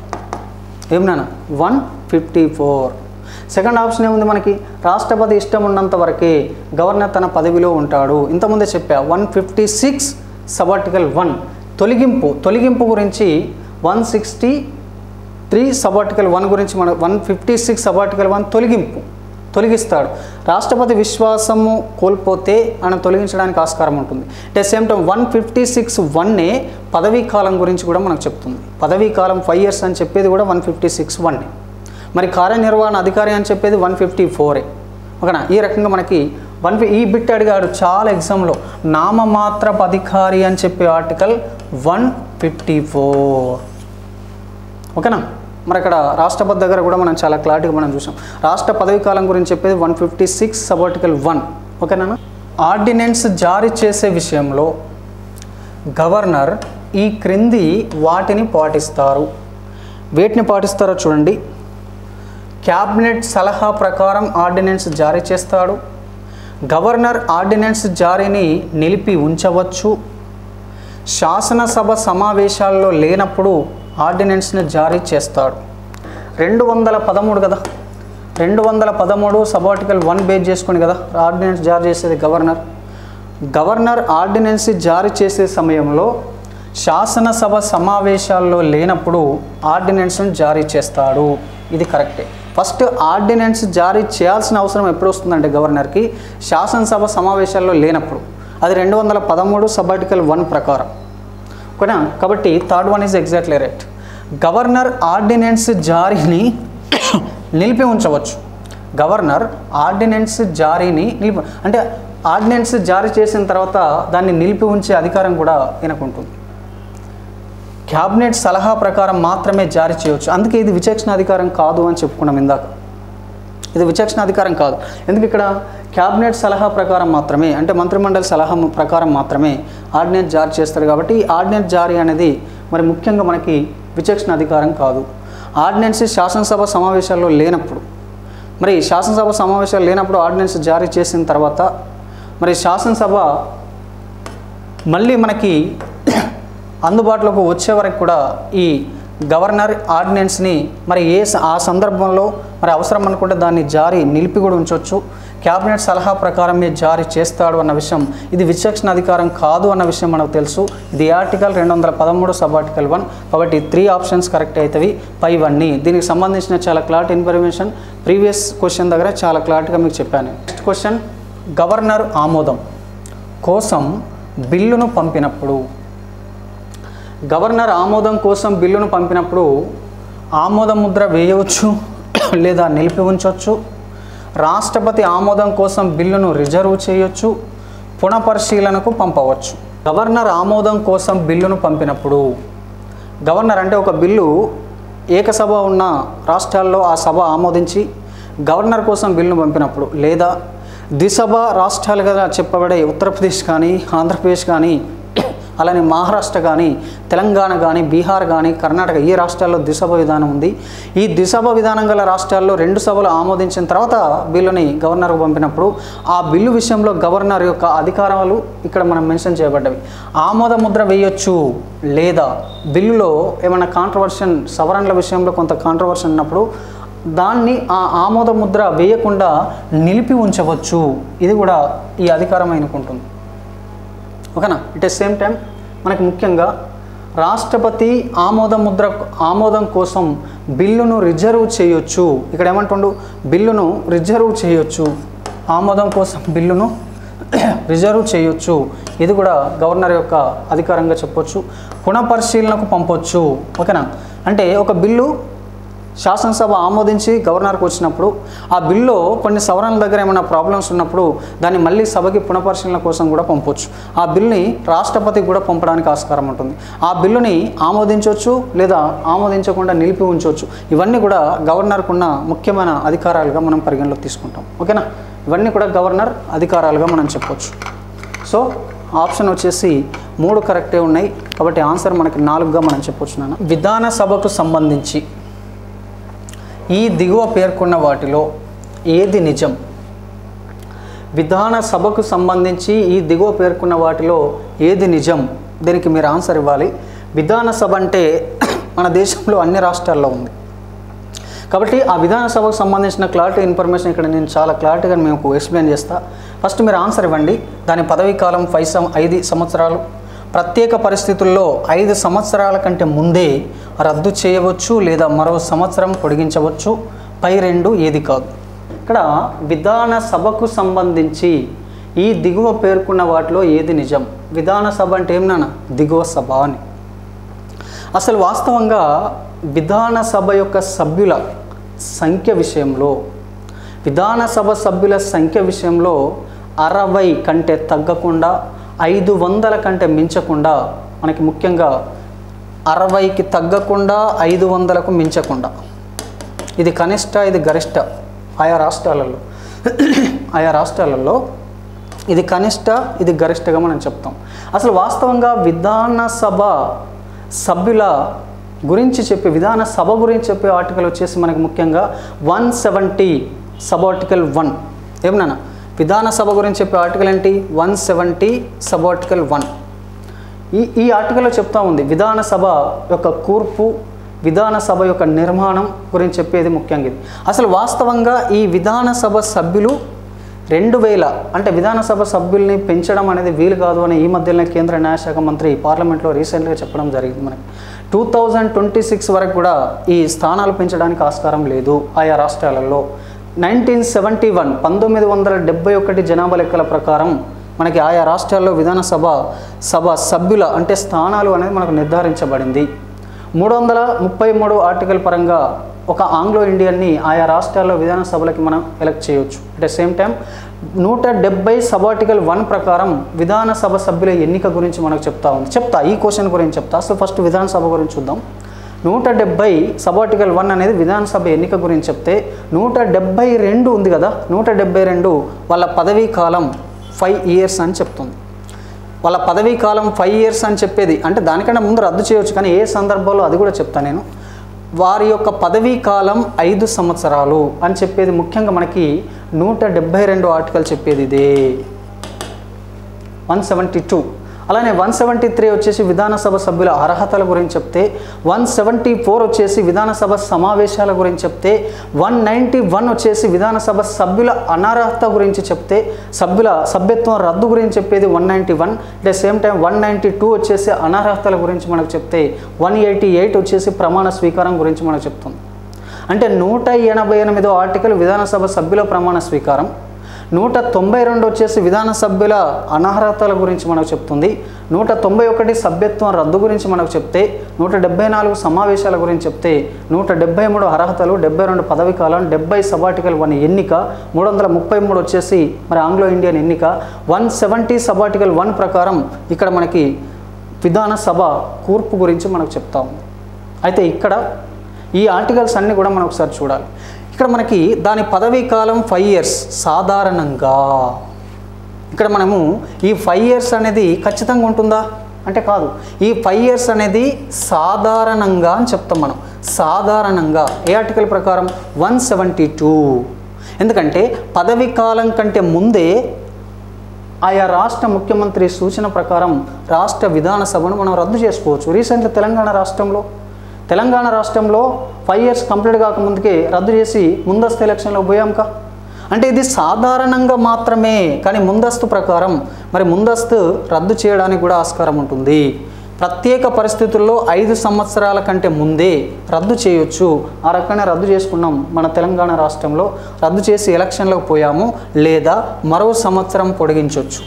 ఏం నాన్న one fifty four second option ఏముంది మనకి రాష్ట్రపతి ఇష్టం ఉన్నంత వరకే గవర్నర్ తన పదవిలో ఉంటాడు ఇంతకుముందే చెప్పా one fifty six sub-article one తొలగింపు తొలగింపు గురించి one sixty three sub article one గురించి మన one fifty six sub-article one తొలగింపు తొలగిస్తాడు రాష్ట్రపతి విశ్వాసము కోల్పోతే ఆయన తొలగించడానికి ఆస్కారం ఉంటుంది at same time one fifty six వన్నే పదవీ కాలం గురించి కూడా మనకు చెప్తుంది పదవీ కాలం ఫైవ్ ఇయర్స్ అని చెప్పేది కూడా వన్ ఫిఫ్టీ సిక్స్ వన్నే మరి కార్యనిర్వహణ అధికారి అని చెప్పేది వన్ ఫిఫ్టీ ఫోరే ఓకేనా ఈ రకంగా మనకి వన్ ఈ బిట్ అడిగాడు చాలా ఎగ్జామ్లో నామమాత్రపు అధికారి అని చెప్పే ఆర్టికల్ వన్ ఫిఫ్టీ ఫోర్ ఓకేనా మరి అక్కడ రాష్ట్రపతి దగ్గర కూడా మనం చాలా క్లారిటీగా మనం చూసాం రాష్ట్ర పదవి కాలం గురించి చెప్పేది one fifty six sub-article one ఓకేనా ఆర్డినెన్స్ జారీ చేసే విషయంలో గవర్నర్ ఈ క్రింది వాటిని పాటిస్తారు వేటిని పాటిస్తారో చూడండి క్యాబినెట్ సలహా ప్రకారం ఆర్డినెన్స్ జారీ చేస్తాడు గవర్నర్ ఆర్డినెన్స్ జారీని నిలిపి ఉంచవచ్చు శాసనసభ సమావేశాల్లో లేనప్పుడు ఆర్డినెన్స్ని జారీ చేస్తాడు రెండు వందల పదమూడు కదా రెండు వందల పదమూడు సబార్టికల్ వన్ బేస్ చేసుకొని కదా ఆర్డినెన్స్ జారీ చేసేది గవర్నర్ గవర్నర్ ఆర్డినెన్స్ జారీ చేసే సమయంలో శాసనసభ సమావేశాల్లో లేనప్పుడు ఆర్డినెన్స్ను జారీ చేస్తాడు ఇది కరెక్టే ఫస్ట్ ఆర్డినెన్స్ జారీ చేయాల్సిన అవసరం ఎప్పుడు వస్తుందంటే గవర్నర్కి శాసనసభ సమావేశాల్లో లేనప్పుడు అది రెండు వందల పదమూడు సబార్టికల్ వన్ ప్రకారం ఓకేనా కాబట్టి third one is exactly right governor ordinance జారీని నిలిపి ఉంచవచ్చు గవర్నర్ ఆర్డినెన్స్ జారీని నిలిపి అంటే ఆర్డినెన్స్ జారీ చేసిన తర్వాత దాన్ని నిలిపి ఉంచే అధికారం కూడా ఈయనకు ఉంటుంది క్యాబినెట్ సలహా ప్రకారం మాత్రమే జారీ చేయవచ్చు అందుకే ఇది విచక్షణ అధికారం కాదు అని చెప్పుకున్నాం ఇందాక ఇది విచక్షణ అధికారం కాదు ఎందుకు ఇక్కడ క్యాబినెట్ సలహా ప్రకారం మాత్రమే అంటే మంత్రిమండలి సలహా ప్రకారం మాత్రమే ఆర్డినెన్స్ జారీ చేస్తారు కాబట్టి ఈ ఆర్డినెన్స్ జారీ అనేది మరి ముఖ్యంగా మనకి విచక్షణ అధికారం కాదు ఆర్డినెన్స్ శాసనసభ సమావేశాల్లో లేనప్పుడు మరి శాసనసభ సమావేశాలు లేనప్పుడు ఆర్డినెన్స్ జారీ చేసిన తర్వాత మరి శాసనసభ మళ్ళీ మనకి అందుబాటులోకి వచ్చే వరకు కూడా ఈ గవర్నర్ ఆర్డినెన్స్ని మరి ఏ స- ఆ సందర్భంలో మరి అవసరం అనుకుంటే దాన్ని జారీ నిలిపి కూడా ఉంచవచ్చు క్యాబినెట్ సలహా ప్రకారమే జారీ చేస్తాడు అన్న విషయం ఇది విచక్షణ అధికారం కాదు అన్న విషయం మనకు తెలుసు ఇది ఆర్టికల్ రెండు వందల పదమూడు సబ్ ఆర్టికల్ వన్ కాబట్టి త్రీ ఆప్షన్స్ కరెక్ట్ అవుతాయి పైవన్నీ దీనికి సంబంధించిన చాలా క్లారిటీ ఇన్ఫర్మేషన్ ప్రీవియస్ క్వశ్చన్ దగ్గర చాలా క్లారిటీగా మీకు చెప్పాను నెక్స్ట్ క్వశ్చన్ గవర్నర్ ఆమోదం కోసం బిల్లును పంపినప్పుడు గవర్నర్ ఆమోదం కోసం బిల్లును పంపినప్పుడు ఆమోద ముద్ర వేయవచ్చు లేదా నిలిపి ఉంచవచ్చు రాష్ట్రపతి ఆమోదం కోసం బిల్లును రిజర్వ్ చేయొచ్చు పునఃపరిశీలనకు పంపవచ్చు గవర్నర్ ఆమోదం కోసం బిల్లును పంపినప్పుడు గవర్నర్ అంటే ఒక బిల్లు ఏకసభ ఉన్న రాష్ట్రాల్లో ఆ సభ ఆమోదించి గవర్నర్ కోసం బిల్లును పంపినప్పుడు లేదా ద్విసభ రాష్ట్రాలుగా చెప్పబడే ఉత్తరప్రదేశ్ కానీ ఆంధ్రప్రదేశ్ కానీ అలానే మహారాష్ట్ర కానీ తెలంగాణ కానీ బీహార్ కానీ కర్ణాటక ఈ రాష్ట్రాల్లో ద్విసభ విధానం ఉంది ఈ ద్విసభ విధానం గల రాష్ట్రాల్లో రెండు సభలు ఆమోదించిన తర్వాత బిల్లుని గవర్నర్కు పంపినప్పుడు ఆ బిల్లు విషయంలో గవర్నర్ యొక్క అధికారాలు ఇక్కడ మనం మెన్షన్ చేయబడ్డవి ఆమోద ముద్ర వేయొచ్చు లేదా బిల్లులో ఏమైనా కాంట్రవర్షన్ సవరణల విషయంలో కొంత కాంట్రవర్షన్ ఉన్నప్పుడు దాన్ని ఆ ఆమోద ముద్ర వేయకుండా నిలిపి ఉంచవచ్చు ఇది కూడా ఈ అధికారం ఆయనకుంటుంది ఓకేనా ఇట్ ఎస్ సేమ్ టైం మనకి ముఖ్యంగా రాష్ట్రపతి ఆమోద ముద్ర ఆమోదం కోసం బిల్లును రిజర్వ్ చేయొచ్చు ఇక్కడ ఏమంటుండు బిల్లును రిజర్వ్ చేయొచ్చు ఆమోదం కోసం బిల్లును రిజర్వ్ చేయొచ్చు ఇది కూడా గవర్నర్ యొక్క అధికారంగా చెప్పొచ్చు పునఃపరిశీలనకు పంపొచ్చు ఓకేనా అంటే ఒక బిల్లు శాసనసభ ఆమోదించి గవర్నర్కి వచ్చినప్పుడు ఆ బిల్లో కొన్ని సవరణల దగ్గర ఏమైనా ప్రాబ్లమ్స్ ఉన్నప్పుడు దాన్ని మళ్ళీ సభకి పునఃపరిశీలన కోసం కూడా పంపొచ్చు ఆ బిల్లుని రాష్ట్రపతికి కూడా పంపడానికి ఆస్కారం ఉంటుంది ఆ బిల్లుని ఆమోదించవచ్చు లేదా ఆమోదించకుండా నిలిపి ఉంచవచ్చు ఇవన్నీ కూడా గవర్నర్కు ఉన్న ముఖ్యమైన అధికారాలుగా మనం పరిగణలోకి తీసుకుంటాం ఓకేనా ఇవన్నీ కూడా గవర్నర్ అధికారాలుగా మనం చెప్పొచ్చు సో ఆప్షన్ వచ్చేసి మూడు కరెక్టే ఉన్నాయి కాబట్టి ఆన్సర్ మనకి నాలుగుగా మనం చెప్పొచ్చు నాన్న విధాన సభకు సంబంధించి ఈ దిగువ పేర్కొన్న వాటిలో ఏది నిజం విధాన సభకు సంబంధించి ఈ దిగువ పేర్కొన్న వాటిలో ఏది నిజం దీనికి మీరు ఆన్సర్ ఇవ్వాలి విధాన సభ అంటే మన దేశంలో అన్ని రాష్ట్రాల్లో ఉంది కాబట్టి ఆ విధాన సభకు సంబంధించిన క్లారిటీ ఇన్ఫర్మేషన్ ఇక్కడ నేను చాలా క్లారిటీగా మేము ఎక్స్ప్లెయిన్ చేస్తా ఫస్ట్ మీరు ఆన్సర్ ఇవ్వండి దాని పదవీ కాలం ఫైవ్ సం ఐదు సంవత్సరాలు ప్రత్యేక పరిస్థితుల్లో ఐదు సంవత్సరాల కంటే ముందే రద్దు చేయవచ్చు లేదా మరో సంవత్సరం పొడిగించవచ్చు పై రెండు ఏది కాదు ఇక్కడ విధాన సభకు సంబంధించి ఈ దిగువ పేర్కొన్న వాటిలో ఏది నిజం విధాన సభ అంటే ఏం నాన్న దిగువ సభ అని అసలు వాస్తవంగా విధాన సభ యొక్క సభ్యుల సంఖ్య విషయంలో విధాన సభ సభ్యుల సంఖ్య విషయంలో అరవై కంటే తగ్గకుండా ఐదు వందల కంటే మించకుండా మనకి ముఖ్యంగా అరవైకి తగ్గకుండా ఐదు వందలకు మించకుండా ఇది కనిష్ట ఇది గరిష్ట ఆయా రాష్ట్రాలలో ఆయా రాష్ట్రాలలో ఇది కనిష్ట ఇది గరిష్టగా మనం చెప్తాం అసలు వాస్తవంగా విధాన సభ సభ్యుల గురించి చెప్పే విధాన సభ గురించి చెప్పే ఆర్టికల్ వచ్చేసి మనకి ముఖ్యంగా one seventy sub article one ఏమన్నా విధాన సభ గురించి చెప్పే ఆర్టికల్ ఏంటి one seventy sub article one ఈ ఈ ఆర్టికల్లో చెప్తా ఉంది విధాన సభ యొక్క కూర్పు విధాన సభ యొక్క నిర్మాణం గురించి చెప్పేది ముఖ్యంగా ఇది అసలు వాస్తవంగా ఈ విధాన సభ సభ్యులు రెండు వేల అంటే విధానసభ సభ్యుల్ని పెంచడం అనేది వీలు కాదు అని ఈ మధ్యలోనే కేంద్ర న్యాయశాఖ మంత్రి పార్లమెంట్లో రీసెంట్గా చెప్పడం జరిగింది మనకి టూ థౌజండ్ ట్వంటీ సిక్స్ వరకు కూడా ఈ స్థానాలు పెంచడానికి ఆస్కారం లేదు ఆయా రాష్ట్రాలలో నైన్టీన్ సెవెంటీ వన్ పంతొమ్మిది వందల డెబ్బై ఒకటి జనాభా లెక్కల ప్రకారం మనకి ఆయా రాష్ట్రాల్లో విధానసభ సభ సభ్యుల అంటే స్థానాలు అనేది మనకు నిర్ధారించబడింది మూడు వందల ముప్పై మూడు ఆర్టికల్ పరంగా ఒక ఆంగ్లో ఇండియన్ని ఆయా రాష్ట్రాల్లో విధానసభలకి మనం ఎలక్ట్ చేయొచ్చు అట్ ద సేమ్ టైం నూట డెబ్బై సబ్ ఆర్టికల్ వన్ ప్రకారం విధానసభ సభ్యుల ఎన్నిక గురించి మనకు చెప్తా ఉంది చెప్తా ఈ క్వశ్చన్ గురించి చెప్తా అసలు ఫస్ట్ విధానసభ గురించి చూద్దాం నూట డెబ్బై సబ్ ఆర్టికల్ వన్ అనేది విధానసభ ఎన్నిక గురించి చెప్తే నూట డెబ్బై రెండు ఉంది కదా నూట డెబ్బై రెండు వాళ్ళ పదవీ కాలం ఫైవ్ ఇయర్స్ అని చెప్తుంది వాళ్ళ పదవీ కాలం ఫైవ్ ఇయర్స్ అని చెప్పేది అంటే దానికన్నా ముందు రద్దు చేయొచ్చు కానీ ఏ సందర్భంలో అది కూడా చెప్తాను నేను వారి యొక్క పదవీ కాలం ఐదు సంవత్సరాలు అని చెప్పేది ముఖ్యంగా మనకి నూట డెబ్బై రెండు ఆర్టికల్ చెప్పేది ఇదే వన్ సెవెంటీ టూ అలానే వన్ సెవెంటీ త్రీ వచ్చేసి విధానసభ సభ్యుల అర్హతల గురించి చెప్తే వన్ సెవెంటీ ఫోర్ వచ్చేసి విధానసభ సమావేశాల గురించి చెప్తే వన్ నైంటీ వన్ వచ్చేసి విధానసభ సభ్యుల అనర్హత గురించి చెప్తే సభ్యుల సభ్యత్వం రద్దు గురించి చెప్పేది one ninety one at the same time one ninety two వచ్చేసి అనర్హతల గురించి మనకు చెప్తే వన్ ఎయిటీ ఎయిట్ వచ్చేసి ప్రమాణ స్వీకారం గురించి మనకు చెప్తుంది అంటే నూట ఎనభై ఎనిమిదో ఆర్టికల్ విధానసభ సభ్యుల ప్రమాణ స్వీకారం నూట తొంభై రెండు వచ్చేసి విధాన సభ్యుల అనర్హతల గురించి మనకు చెప్తుంది నూట తొంభై ఒకటి సభ్యత్వం రద్దు గురించి మనకు చెప్తే నూట డెబ్బై నాలుగు సమావేశాల గురించి చెప్తే నూట డెబ్బై మూడు అర్హతలు డెబ్బై రెండు పదవి కాలం డెబ్బై సబాటికల్ వన్ ఎన్నిక మూడు వందల ముప్పై మూడు వచ్చేసి మరి ఆంగ్లో ఇండియన్ ఎన్నిక వన్ సెవెంటీ సబాటికల్ వన్ ప్రకారం ఇక్కడ మనకి విధాన సభ కూర్పు గురించి మనకు చెప్తా ఉంది అయితే ఇక్కడ ఈ ఆర్టికల్స్ అన్నీ కూడా మనం ఒకసారి చూడాలి ఇక్కడ మనకి దాని పదవీ కాలం ఫైవ్ ఇయర్స్ సాధారణంగా ఇక్కడ మనము ఈ ఫైవ్ ఇయర్స్ అనేది ఖచ్చితంగా ఉంటుందా అంటే కాదు ఈ ఫైవ్ ఇయర్స్ అనేది సాధారణంగా అని చెప్తాం మనం సాధారణంగా ఏ ఆర్టికల్ ప్రకారం వన్ సెవెంటీ టూ ఎందుకంటే పదవీ కాలం కంటే ముందే ఆయా రాష్ట్ర ముఖ్యమంత్రి సూచన ప్రకారం రాష్ట్ర విధాన సభను మనం రద్దు చేసుకోవచ్చు రీసెంట్గా తెలంగాణ రాష్ట్రంలో తెలంగాణ రాష్ట్రంలో ఫైవ్ ఇయర్స్ కంప్లీట్ కాకముందుకే రద్దు చేసి ముందస్తు ఎలక్షన్లో పోయాంకా అంటే ఇది సాధారణంగా మాత్రమే కానీ ముందస్తు ప్రకారం మరి ముందస్తు రద్దు చేయడానికి కూడా ఆస్కారం ఉంటుంది ప్రత్యేక పరిస్థితుల్లో ఐదు సంవత్సరాల కంటే ముందే రద్దు చేయొచ్చు ఆ రకంగా రద్దు చేసుకున్నాం మన తెలంగాణ రాష్ట్రంలో రద్దు చేసి ఎలక్షన్లోకి పోయాము లేదా మరో సంవత్సరం పొడిగించవచ్చు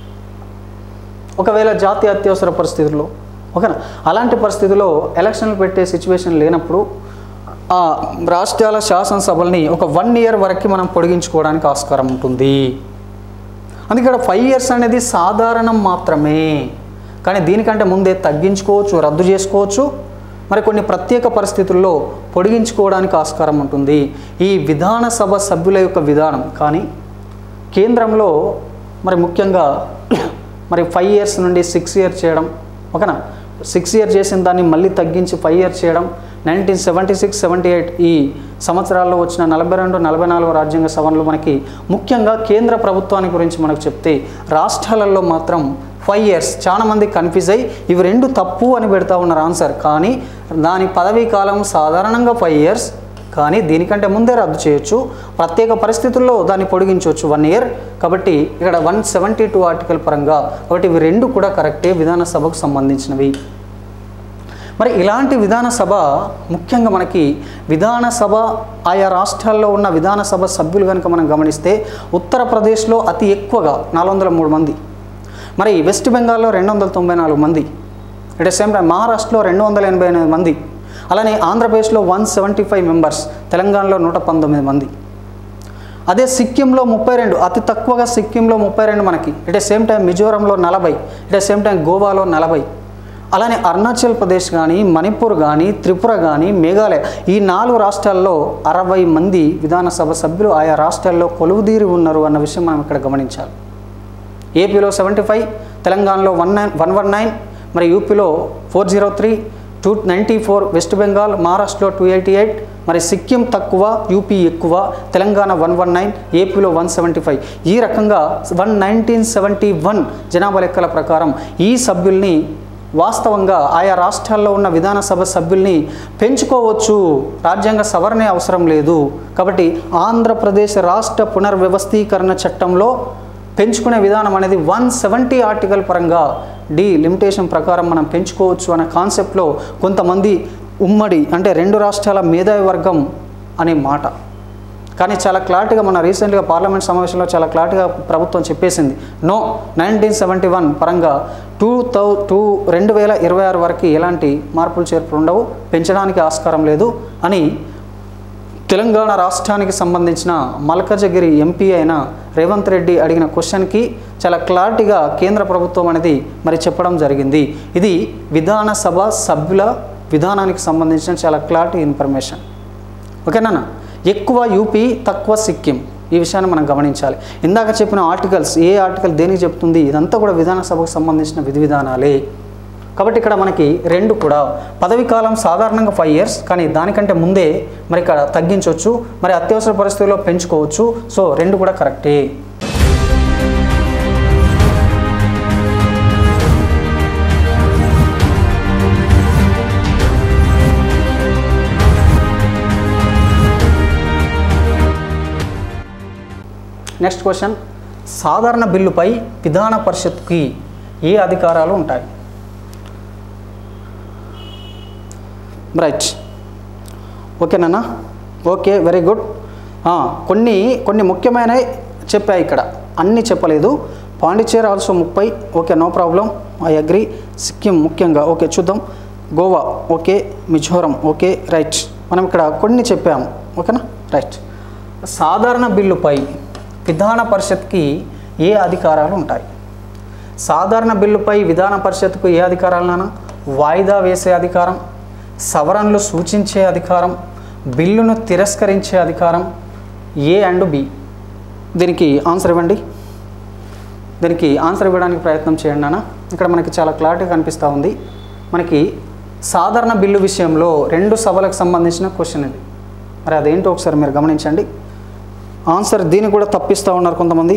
ఒకవేళ జాతీయ అత్యవసర పరిస్థితుల్లో ఓకేనా అలాంటి పరిస్థితుల్లో ఎలక్షన్లు పెట్టే సిచ్యువేషన్ లేనప్పుడు ఆ రాష్ట్రాల శాసనసభల్ని ఒక వన్ ఇయర్ వరకు మనం పొడిగించుకోవడానికి ఆస్కారం ఉంటుంది అందుకే ఇక్కడ ఫైవ్ ఇయర్స్ అనేది సాధారణం మాత్రమే కానీ దీనికంటే ముందే తగ్గించుకోవచ్చు రద్దు చేసుకోవచ్చు మరి కొన్ని ప్రత్యేక పరిస్థితుల్లో పొడిగించుకోవడానికి ఆస్కారం ఉంటుంది ఈ విధాన సభ సభ్యుల యొక్క విధానం కానీ కేంద్రంలో మరి ముఖ్యంగా మరి ఫైవ్ ఇయర్స్ నుండి సిక్స్ ఇయర్ చేయడం ఓకేనా సిక్స్ ఇయర్ చేసిన దాన్ని మళ్ళీ తగ్గించి ఫైవ్ ఇయర్ చేయడం nineteen seventy six seventy eight ఈ సంవత్సరాల్లో వచ్చిన నలభై రెండు నలభై నాలుగు రాజ్యాంగ సవరణలు మనకి ముఖ్యంగా కేంద్ర ప్రభుత్వాన్ని గురించి మనకు చెప్తే రాష్ట్రాలలో మాత్రం ఫైవ్ ఇయర్స్ చాలా మంది కన్ఫ్యూజ్ అయ్యి ఇవి రెండు తప్పు అని పెడతా ఉన్నారు ఆన్సర్ కానీ దాని పదవీ కాలం సాధారణంగా ఫైవ్ ఇయర్స్ కానీ దీనికంటే ముందే రద్దు చేయొచ్చు ప్రత్యేక పరిస్థితుల్లో దాన్ని పొడిగించవచ్చు వన్ ఇయర్ కాబట్టి ఇక్కడ వన్ సెవెంటీ టూ ఆర్టికల్ పరంగా కాబట్టి ఇవి రెండు కూడా కరెక్టే విధానసభకు సంబంధించినవి మరి ఇలాంటి విధానసభ ముఖ్యంగా మనకి విధానసభ ఆయా రాష్ట్రాల్లో ఉన్న విధానసభ సభ్యులు కనుక మనం గమనిస్తే ఉత్తరప్రదేశ్లో అతి ఎక్కువగా నాలుగు వందల మూడు మంది మరి వెస్ట్ బెంగాల్లో రెండు వందల తొంభై నాలుగు మంది అట్ ద సేమ్ టైం మహారాష్ట్రలో రెండు వందల ఎనభై ఎనిమిది మంది అలానే ఆంధ్రప్రదేశ్లో వన్ సెవెంటీ ఫైవ్ మెంబర్స్ తెలంగాణలో నూట పంతొమ్మిది మంది అదే సిక్కింలో ముప్పై రెండు అతి తక్కువగా సిక్కింలో ముప్పై రెండు మనకి ఇట్ సేమ్ టైం మిజోరంలో నలభై ఇట్ సేమ్ టైం గోవాలో నలభై అలానే అరుణాచల్ ప్రదేశ్ కానీ మణిపూర్ కానీ త్రిపుర కానీ మేఘాలయ ఈ నాలుగు రాష్ట్రాల్లో అరవై మంది విధానసభ సభ్యులు ఆయా రాష్ట్రాల్లో కొలువుదీరి ఉన్నారు అన్న విషయం మనం ఇక్కడ గమనించాలి ఏపీలో సెవెంటీ ఫైవ్ తెలంగాణలో one nine one one nine మరి యూపీలో four zero three two ninety four West Bengal మహారాష్ట్రలో టూ ఎయిటీ ఎయిట్ మరి సిక్కిం తక్కువ యూపీ ఎక్కువ తెలంగాణ వన్ వన్ నైన్ ఏపీలో వన్ సెవెంటీ ఫైవ్ ఈ రకంగా వన్ నైన్టీన్ సెవెంటీ వన్ జనాభా లెక్కల ప్రకారం ఈ సభ్యుల్ని వాస్తవంగా ఆయా రాష్ట్రాల్లో ఉన్న విధానసభ సభ్యుల్ని పెంచుకోవచ్చు రాజ్యాంగ సవరణే అవసరం లేదు కాబట్టి ఆంధ్రప్రదేశ్ రాష్ట్ర పునర్వ్యవస్థీకరణ చట్టంలో పెంచుకునే విధానం అనేది వన్ సెవెంటీ ఆర్టికల్ పరంగా డి లిమిటేషన్ ప్రకారం మనం పెంచుకోవచ్చు అనే కాన్సెప్ట్లో కొంతమంది ఉమ్మడి అంటే రెండు రాష్ట్రాల మేధావి వర్గం అనే మాట కానీ చాలా క్లారిటీగా మన రీసెంట్గా పార్లమెంట్ సమావేశంలో చాలా క్లారిటీగా ప్రభుత్వం చెప్పేసింది నో నైన్టీన్ సెవెంటీ వన్ పరంగా టూ థౌ టూ రెండు వేల ఇరవై ఆరు వరకు ఎలాంటి మార్పులు చేర్పులు ఉండవు పెంచడానికి ఆస్కారం లేదు అని తెలంగాణ రాష్ట్రానికి సంబంధించిన మల్కజగిరి ఎంపీ అయిన రేవంత్ రెడ్డి అడిగిన క్వశ్చన్కి చాలా క్లారిటీగా కేంద్ర ప్రభుత్వం అనేది మరి చెప్పడం జరిగింది ఇది విధానసభ సభ్యుల విధానానికి సంబంధించిన చాలా క్లారిటీ ఇన్ఫర్మేషన్ ఓకేనా ఎక్కువ యూపీ తక్కువ సిక్కిం ఈ విషయాన్ని మనం గమనించాలి ఇందాక చెప్పిన ఆర్టికల్స్ ఏ ఆర్టికల్ దేనికి చెప్తుంది ఇదంతా కూడా విధానసభకు సంబంధించిన విధి విధానాలే కాబట్టి ఇక్కడ మనకి రెండు కూడా పదవి కాలం సాధారణంగా ఫైవ్ ఇయర్స్ కానీ దానికంటే ముందే మరి ఇక్కడ తగ్గించవచ్చు మరి అత్యవసర పరిస్థితుల్లో పెంచుకోవచ్చు సో రెండు కూడా కరెక్టే నెక్స్ట్ క్వశ్చన్ సాధారణ బిల్లుపై విధాన పరిషత్కి ఏ అధికారాలు ఉంటాయి రైట్ ఓకేనా ఓకే వెరీ గుడ్ కొన్ని కొన్ని ముఖ్యమైనవి చెప్పా ఇక్కడ అన్నీ చెప్పలేదు పాండిచేరి ఆల్సో ముప్పై okay no problem I agree Sikkim ముఖ్యంగా ఓకే చూద్దాం Goa okay Mizoram okay right మనం ఇక్కడ కొన్ని చెప్పాము ఓకేనా రైట్ సాధారణ బిల్లుపై విధాన పరిషత్కి ఏ అధికారాలు ఉంటాయి సాధారణ బిల్లుపై విధాన పరిషత్కు ఏ అధికారాలనా వాయిదా వేసే అధికారం సవరణలు సూచించే అధికారం బిల్లును తిరస్కరించే అధికారం ఏ అండ్ బి దీనికి ఆన్సర్ ఇవ్వండి దీనికి ఆన్సర్ ఇవ్వడానికి ప్రయత్నం చేయండి నాన్న ఇక్కడ మనకి చాలా క్లారిటీ కనిపిస్తూ ఉంది మనకి సాధారణ బిల్లు విషయంలో రెండు సభలకు సంబంధించిన క్వశ్చన్ ఇది మరి అదేంటో ఒకసారి మీరు గమనించండి ఆన్సర్ దీన్ని కూడా తప్పిస్తూ ఉన్నారు కొంతమంది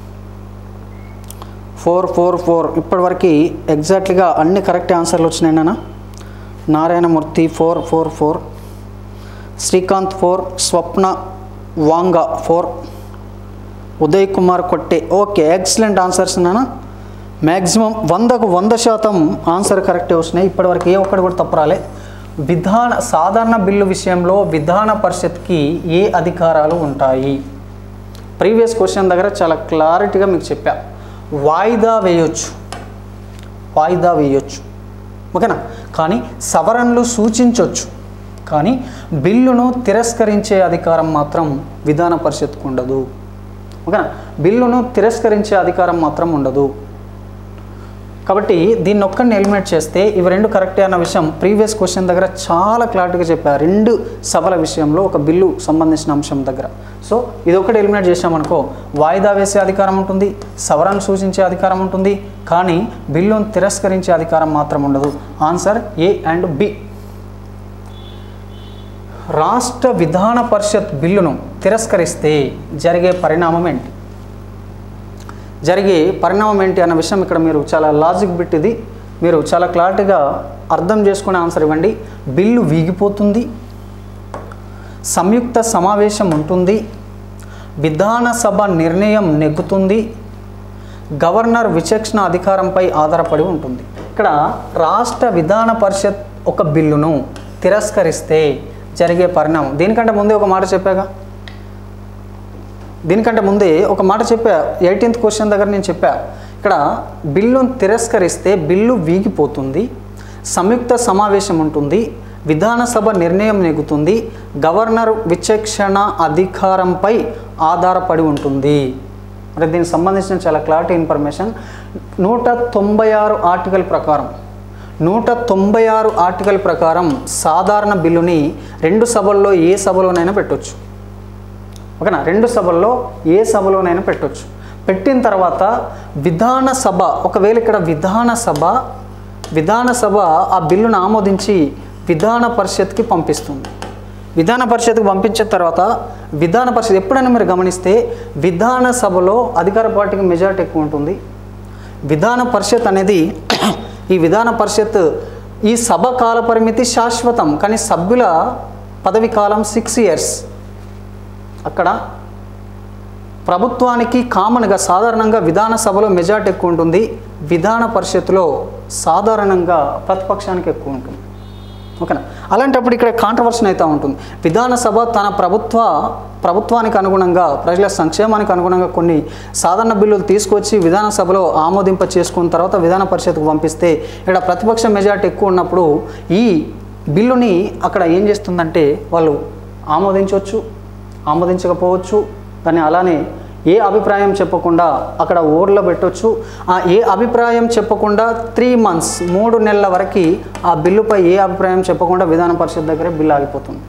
ఫోర్ ఫోర్ ఫోర్ ఇప్పటివరకు ఎగ్జాక్ట్లీగా అన్ని కరెక్ట్ ఆన్సర్లు వచ్చినాయి నాన్న Narayanamurthy four four four Srikanth four Swapna Vanga four Uday Kumar కొట్టే ఓకే ఎక్సలెంట్ ఆన్సర్స్ నాన్న మ్యాక్సిమం వందకు వంద శాతం ఆన్సర్ కరెక్టే వస్తున్నాయి ఇప్పటివరకు ఏ ఒక్కటి కూడా తప్పు రాలే విధాన సాధారణ బిల్లు విషయంలో విధాన పరిషత్కి ఏ అధికారాలు ఉంటాయి ప్రీవియస్ క్వశ్చన్ దగ్గర చాలా క్లారిటీగా మీకు చెప్పా వాయిదా వేయొచ్చు వాయిదా వేయొచ్చు ఓకేనా కానీ సవరణలు సూచించవచ్చు కానీ బిల్లును తిరస్కరించే అధికారం మాత్రం విధాన పరిషత్కు ఉండదు ఓకేనా బిల్లును తిరస్కరించే అధికారం మాత్రం ఉండదు కాబట్టి దీన్ని ఒక్కడిని ఎలిమినేట్ చేస్తే ఇవి రెండు కరెక్టే అన్న విషయం ప్రీవియస్ క్వశ్చన్ దగ్గర చాలా క్లారిటీగా చెప్పారు రెండు సభల విషయంలో ఒక బిల్లు సంబంధించిన అంశం దగ్గర సో ఇది ఒకటి ఎలిమినేట్ చేసామనుకో వాయిదా వేసే అధికారం ఉంటుంది సవరణ సూచించే అధికారం ఉంటుంది కానీ బిల్లును తిరస్కరించే అధికారం మాత్రం ఉండదు ఆన్సర్ ఏ అండ్ బి రాష్ట్ర విధాన పరిషత్ బిల్లును తిరస్కరిస్తే జరిగే పరిణామం ఏంటి జరిగే పరిణామం ఏంటి అన్న విషయం ఇక్కడ మీరు చాలా లాజిక్ బిట్ ఇది మీరు చాలా క్లారిటీగా అర్థం చేసుకునే ఆన్సర్ ఇవ్వండి బిల్లు వీగిపోతుంది సంయుక్త సమావేశం ఉంటుంది విధానసభ నిర్ణయం నెగ్గుతుంది గవర్నర్ విచక్షణ అధికారంపై ఆధారపడి ఉంటుంది ఇక్కడ రాష్ట్ర విధాన పరిషత్ ఒక బిల్లును తిరస్కరిస్తే జరిగే పరిణామం దీనికంటే ముందే ఒక మాట చెప్పాగా దీనికంటే ముందే ఒక మాట చెప్పా ఎయిటీన్త్ క్వశ్చన్ దగ్గర నేను చెప్పా ఇక్కడ బిల్లును తిరస్కరిస్తే బిల్లు వీగిపోతుంది సంయుక్త సమావేశం ఉంటుంది విధానసభ నిర్ణయం నెగ్గుతుంది గవర్నర్ విచక్షణ అధికారంపై ఆధారపడి ఉంటుంది మరి దీనికి సంబంధించిన చాలా క్లారిటీ ఇన్ఫర్మేషన్ నూట తొంభై ఆరు ఆర్టికల్ ప్రకారం నూట తొంభై ఆరు ఆర్టికల్ ప్రకారం సాధారణ బిల్లుని రెండు సభల్లో ఏ సభలోనైనా పెట్టొచ్చు ఓకేనా రెండు సభల్లో ఏ సభలోనైనా పెట్టొచ్చు పెట్టిన తర్వాత విధాన సభ ఒకవేళ ఇక్కడ విధాన సభ విధాన సభ ఆ బిల్లును ఆమోదించి విధాన పరిషత్కి పంపిస్తుంది విధాన పరిషత్కి పంపించిన తర్వాత విధాన పరిషత్ ఎప్పుడైనా మీరు గమనిస్తే విధాన సభలో అధికార పార్టీకి మెజారిటీ ఎక్కువ ఉంటుంది విధాన పరిషత్ అనేది ఈ విధాన పరిషత్ ఈ సభ కాల పరిమితి శాశ్వతం కానీ సభ్యుల పదవి కాలం సిక్స్ ఇయర్స్ అక్కడ ప్రభుత్వానికి కామన్గా సాధారణంగా విధాన సభలో మెజార్టీ ఎక్కువ ఉంటుంది విధాన పరిషత్తులో సాధారణంగా ప్రతిపక్షానికి ఎక్కువ ఉంటుంది ఓకేనా అలాంటప్పుడు ఇక్కడ కాంట్రవర్షన్ అవుతూ ఉంటుంది విధానసభ తన ప్రభుత్వ ప్రభుత్వానికి అనుగుణంగా ప్రజల సంక్షేమానికి అనుగుణంగా కొన్ని సాధారణ బిల్లులు తీసుకొచ్చి విధానసభలో ఆమోదింప చేసుకున్న తర్వాత విధాన పరిషత్కు పంపిస్తే ఇక్కడ ప్రతిపక్ష మెజార్టీ ఎక్కువ ఉన్నప్పుడు ఈ బిల్లుని అక్కడ ఏం చేస్తుందంటే వాళ్ళు ఆమోదించవచ్చు ఆమోదించకపోవచ్చు దాన్ని అలానే ఏ అభిప్రాయం చెప్పకుండా అక్కడ ఓర్లో పెట్టొచ్చు ఆ ఏ అభిప్రాయం చెప్పకుండా త్రీ మంత్స్ మూడు నెలల వరకు ఆ బిల్లుపై ఏ అభిప్రాయం చెప్పకుండా విధాన పరిషత్ దగ్గర బిల్లు ఆగిపోతుంది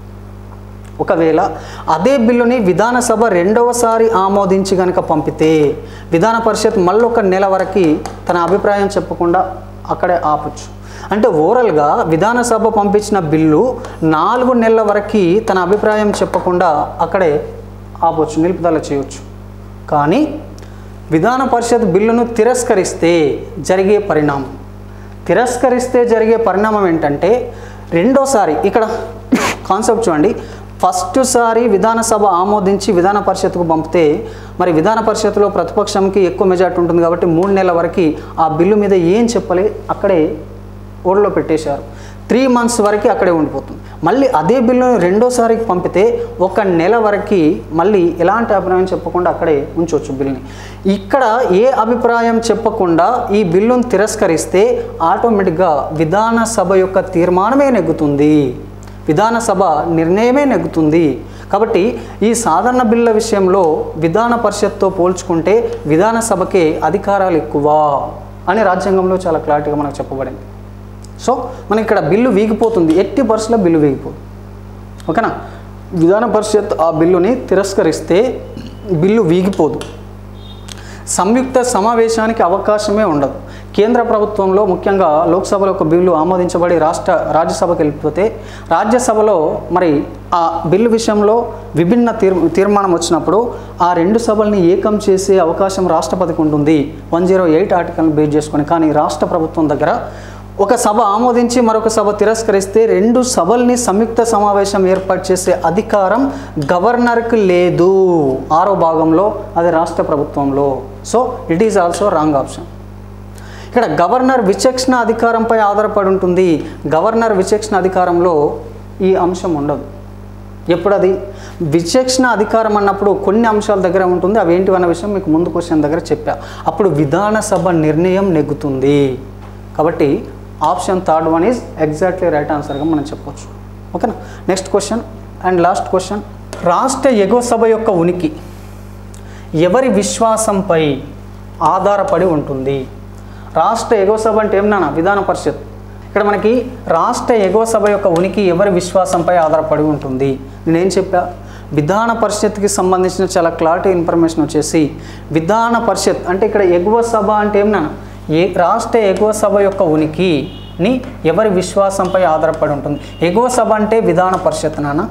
ఒకవేళ అదే బిల్లుని విధానసభ రెండవసారి ఆమోదించి కనుక పంపితే విధాన పరిషత్ మళ్ళొక నెల వరకు తన అభిప్రాయం చెప్పకుండా అక్కడే ఆపచ్చు అంటే ఓవరాల్గా విధానసభ పంపించిన బిల్లు నాలుగు నెలల వరకు తన అభిప్రాయం చెప్పకుండా అక్కడే ఆపొచ్చు నిలుపుదల చేయవచ్చు కానీ విధాన పరిషత్ బిల్లును తిరస్కరిస్తే జరిగే పరిణామం తిరస్కరిస్తే జరిగే పరిణామం ఏంటంటే రెండోసారి ఇక్కడ కాన్సెప్ట్ చూడండి ఫస్ట్ సారి విధానసభ ఆమోదించి విధాన పరిషత్కు పంపితే మరి విధాన పరిషత్తులో ప్రతిపక్షంకి ఎక్కువ మెజార్టీ ఉంటుంది కాబట్టి మూడు నెలల వరకు ఆ బిల్లు మీద ఏం చెప్పలే అక్కడే ఓడలో పెట్టేశారు త్రీ మంత్స్ వరకు అక్కడే ఉండిపోతుంది మళ్ళీ అదే బిల్లును రెండోసారికి పంపితే ఒక నెల వరకు మళ్ళీ ఎలాంటి అభిప్రాయం చెప్పకుండా అక్కడే ఉంచవచ్చు బిల్లుని ఇక్కడ ఏ అభిప్రాయం చెప్పకుండా ఈ బిల్లును తిరస్కరిస్తే ఆటోమేటిక్గా విధానసభ యొక్క తీర్మానమే నెగ్గుతుంది విధానసభ నిర్ణయమే నెగ్గుతుంది కాబట్టి ఈ సాధారణ బిల్లుల విషయంలో విధాన పరిషత్తో పోల్చుకుంటే విధానసభకే అధికారాలు ఎక్కువ అని రాజ్యాంగంలో చాలా క్లారిటీగా మనకు చెప్పబడింది సో మనకి ఇక్కడ బిల్లు వీగిపోతుంది ఎట్టి పరిస్థితుల్లో బిల్లు వీగిపోతుంది ఓకేనా విధాన పరిషత్ ఆ బిల్లుని తిరస్కరిస్తే బిల్లు వీగిపోదు సంయుక్త సమావేశానికి అవకాశమే ఉండదు కేంద్ర ప్రభుత్వంలో ముఖ్యంగా లోక్సభలో ఒక బిల్లు ఆమోదించబడి రాష్ట్ర రాజ్యసభకు వెళ్ళిపోతే రాజ్యసభలో మరి ఆ బిల్లు విషయంలో విభిన్న తీర్ తీర్మానం వచ్చినప్పుడు ఆ రెండు సభల్ని ఏకం చేసే అవకాశం రాష్ట్రపతికి ఉంటుంది వన్ జీరో ఎయిట్ ఆర్టికల్ని బేస్ చేసుకొని కానీ రాష్ట్ర ప్రభుత్వం దగ్గర ఒక సభ ఆమోదించి మరొక సభ తిరస్కరిస్తే రెండు సభల్ని సంయుక్త సమావేశం ఏర్పాటు చేసే అధికారం గవర్నర్కి లేదు ఆరో భాగంలో అది రాష్ట్ర ప్రభుత్వంలో so it is also wrong option ఇక్కడ గవర్నర్ విచక్షణ అధికారంపై ఆధారపడి ఉంటుంది గవర్నర్ విచక్షణ అధికారంలో ఈ అంశం ఉండదు ఎప్పుడది విచక్షణ అధికారం అన్నప్పుడు కొన్ని అంశాల దగ్గర ఉంటుంది అవి ఏంటి అన్న విషయం మీకు ముందు క్వశ్చన్ దగ్గర చెప్పా అప్పుడు విధానసభ నిర్ణయం నెగ్గుతుంది కాబట్టి option third one is exactly right ఆన్సర్గా మనం చెప్పొచ్చు ఓకేనా next question and last question రాష్ట్ర ఎగువ సభ యొక్క ఉనికి ఎవరి విశ్వాసంపై ఆధారపడి ఉంటుంది రాష్ట్ర ఎగువ సభ అంటే ఏం నాన్న విధాన పరిషత్ ఇక్కడ మనకి రాష్ట్ర ఎగువ సభ యొక్క ఉనికి ఎవరి విశ్వాసంపై ఆధారపడి ఉంటుంది నేనేం చెప్పా విధాన పరిషత్కి సంబంధించిన చాలా క్లారిటీ ఇన్ఫర్మేషన్ వచ్చేసి విధాన పరిషత్ అంటే ఇక్కడ ఎగువ సభ అంటే ఏం నాన్న ఏ రాష్ట్ర ఎగువ సభ యొక్క ఉనికిని ఎవరి విశ్వాసంపై ఆధారపడి ఉంటుంది ఎగువ సభ అంటే విధాన పరిషత్ నాన్న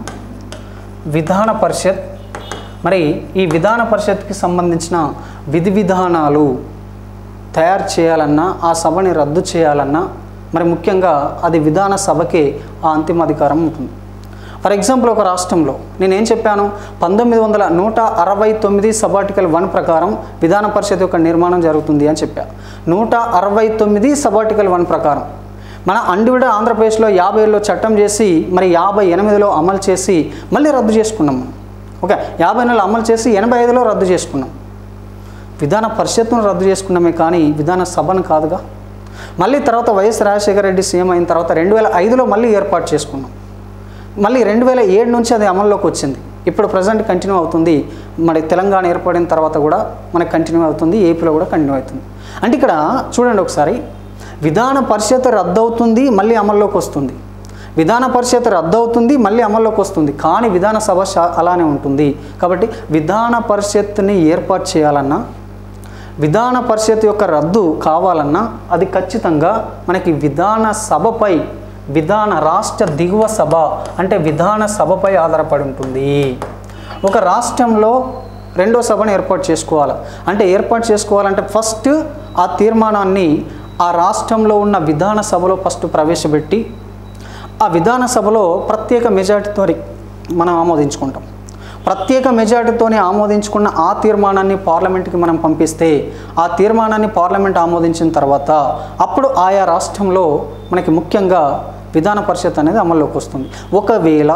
విధాన పరిషత్ మరి ఈ విధాన పరిషత్కి సంబంధించిన విధి విధానాలు తయారు చేయాలన్నా ఆ సభని రద్దు చేయాలన్నా మరి ముఖ్యంగా అది విధాన సభకే ఆ అంతిమ అధికారం ఉంటుంది ఫర్ ఎగ్జాంపుల్ ఒక రాష్ట్రంలో నేనేం చెప్పాను పంతొమ్మిది వందల నూట అరవై తొమ్మిది సబార్టికల్ వన్ ప్రకారం విధాన పరిషత్ యొక్క నిర్మాణం జరుగుతుంది అని చెప్పా నూట అరవై తొమ్మిది సబార్టికల్ వన్ ప్రకారం మన అండివిడ ఆంధ్రప్రదేశ్లో యాభై ఏళ్ళలో చట్టం చేసి మరి యాభై ఎనిమిదిలో అమలు చేసి మళ్ళీ రద్దు చేసుకున్నాం మనం ఓకే యాభై నెలలు అమలు చేసి ఎనభై ఐదులో రద్దు చేసుకున్నాం విధాన పరిషత్తును రద్దు చేసుకున్నామే కానీ విధాన సభను కాదుగా మళ్ళీ తర్వాత వైఎస్ రాజశేఖర రెడ్డి సీఎం అయిన తర్వాత రెండు వేల ఐదులో మళ్ళీ ఏర్పాటు చేసుకున్నాం మళ్ళీ రెండు వేల ఏడు నుంచి అది అమల్లోకి వచ్చింది ఇప్పుడు ప్రజెంట్ కంటిన్యూ అవుతుంది మరి తెలంగాణ ఏర్పడిన తర్వాత కూడా మనకి కంటిన్యూ అవుతుంది ఏపీలో కూడా కంటిన్యూ అవుతుంది అంటే ఇక్కడ చూడండి ఒకసారి విధాన పరిషత్ రద్దు అవుతుంది మళ్ళీ అమల్లోకి వస్తుంది విధాన పరిషత్ రద్దు అవుతుంది మళ్ళీ అమల్లోకి వస్తుంది కానీ విధాన సభ శా- అలానే ఉంటుంది కాబట్టి విధాన పరిషత్ని ఏర్పాటు చేయాలన్నా విధాన పరిషత్ యొక్క రద్దు కావాలన్నా అది ఖచ్చితంగా మనకి విధాన సభపై విధాన రాష్ట్ర దిగువ సభ అంటే విధాన సభపై ఆధారపడి ఉంటుంది ఒక రాష్ట్రంలో రెండో సభను ఏర్పాటు చేసుకోవాలి అంటే ఏర్పాటు చేసుకోవాలంటే ఫస్ట్ ఆ తీర్మానాన్ని ఆ రాష్ట్రంలో ఉన్న విధాన సభలో ఫస్ట్ ప్రవేశపెట్టి ఆ విధాన సభలో ప్రత్యేక మెజార్టీతో మనం ఆమోదించుకుంటాం ప్రత్యేక మెజార్టీతోని ఆమోదించుకున్న ఆ తీర్మానాన్ని పార్లమెంట్కి మనం పంపిస్తే ఆ తీర్మానాన్ని పార్లమెంట్ ఆమోదించిన తర్వాత అప్పుడు ఆయా రాష్ట్రంలో మనకి ముఖ్యంగా విధాన పరిషత్ అనేది అమల్లోకి వస్తుంది ఒకవేళ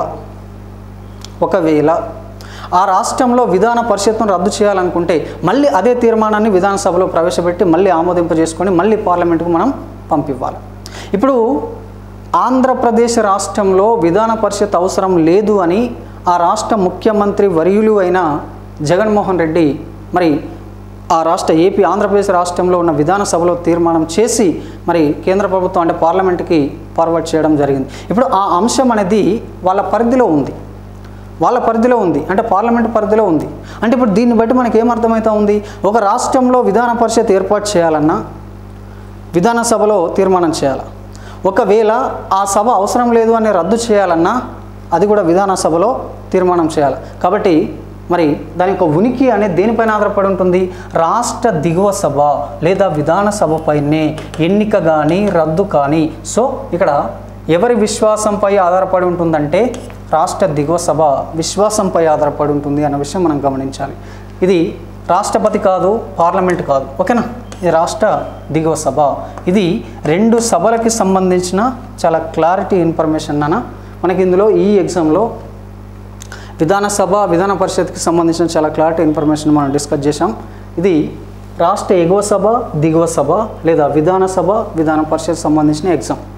ఒకవేళ ఆ రాష్ట్రంలో విధాన పరిషత్ను రద్దు చేయాలనుకుంటే మళ్ళీ అదే తీర్మానాన్ని విధానసభలో ప్రవేశపెట్టి మళ్ళీ ఆమోదింపజేసుకొని మళ్ళీ పార్లమెంటుకు మనం పంపివ్వాలి ఇప్పుడు ఆంధ్రప్రదేశ్ రాష్ట్రంలో విధాన పరిషత్ అవసరం లేదు అని ఆ రాష్ట్ర ముఖ్యమంత్రి వర్యులు అయిన జగన్మోహన్ రెడ్డి మరి ఆ రాష్ట్ర ఏపీ ఆంధ్రప్రదేశ్ రాష్ట్రంలో ఉన్న విధానసభలో తీర్మానం చేసి మరి కేంద్ర ప్రభుత్వం అంటే పార్లమెంట్కి ఫార్వర్డ్ చేయడం జరిగింది ఇప్పుడు ఆ అంశం అనేది వాళ్ళ పరిధిలో ఉంది వాళ్ళ పరిధిలో ఉంది అంటే పార్లమెంట్ పరిధిలో ఉంది అంటే ఇప్పుడు దీన్ని బట్టి మనకి ఏమర్థమవుతా ఉంది ఒక రాష్ట్రంలో విధాన పరిషత్ ఏర్పాటు చేయాలన్నా విధాన సభలో తీర్మానం చేయాలి ఒకవేళ ఆ సభ అవసరం లేదు అని రద్దు చేయాలన్నా అది కూడా విధాన సభలో తీర్మానం చేయాలి కాబట్టి మరి దాని యొక్క ఉనికి అనేది దేనిపైన ఆధారపడి ఉంటుంది రాష్ట్ర దిగువ సభ లేదా విధాన సభ పైనే ఎన్నిక కానీ రద్దు కానీ సో ఇక్కడ ఎవరి విశ్వాసంపై ఆధారపడి ఉంటుందంటే రాష్ట్ర దిగువ సభ విశ్వాసంపై ఆధారపడి ఉంటుంది అన్న విషయం మనం గమనించాలి ఇది రాష్ట్రపతి కాదు పార్లమెంట్ కాదు ఓకేనా ఇది రాష్ట్ర దిగువ సభ ఇది రెండు సభలకి సంబంధించిన చాలా క్లారిటీ ఇన్ఫర్మేషన్ నాన్న మనకి ఇందులో ఈ ఎగ్జామ్లో విధాన సభ విధాన పరిషత్కి సంబంధించిన చాలా క్లారిటీ ఇన్ఫర్మేషన్ మనం డిస్కస్ చేశాం ఇది రాష్ట్ర ఎగువ సభ దిగువ సభ లేదా విధాన సభ విధాన పరిషత్ సంబంధించిన ఎగ్జామ్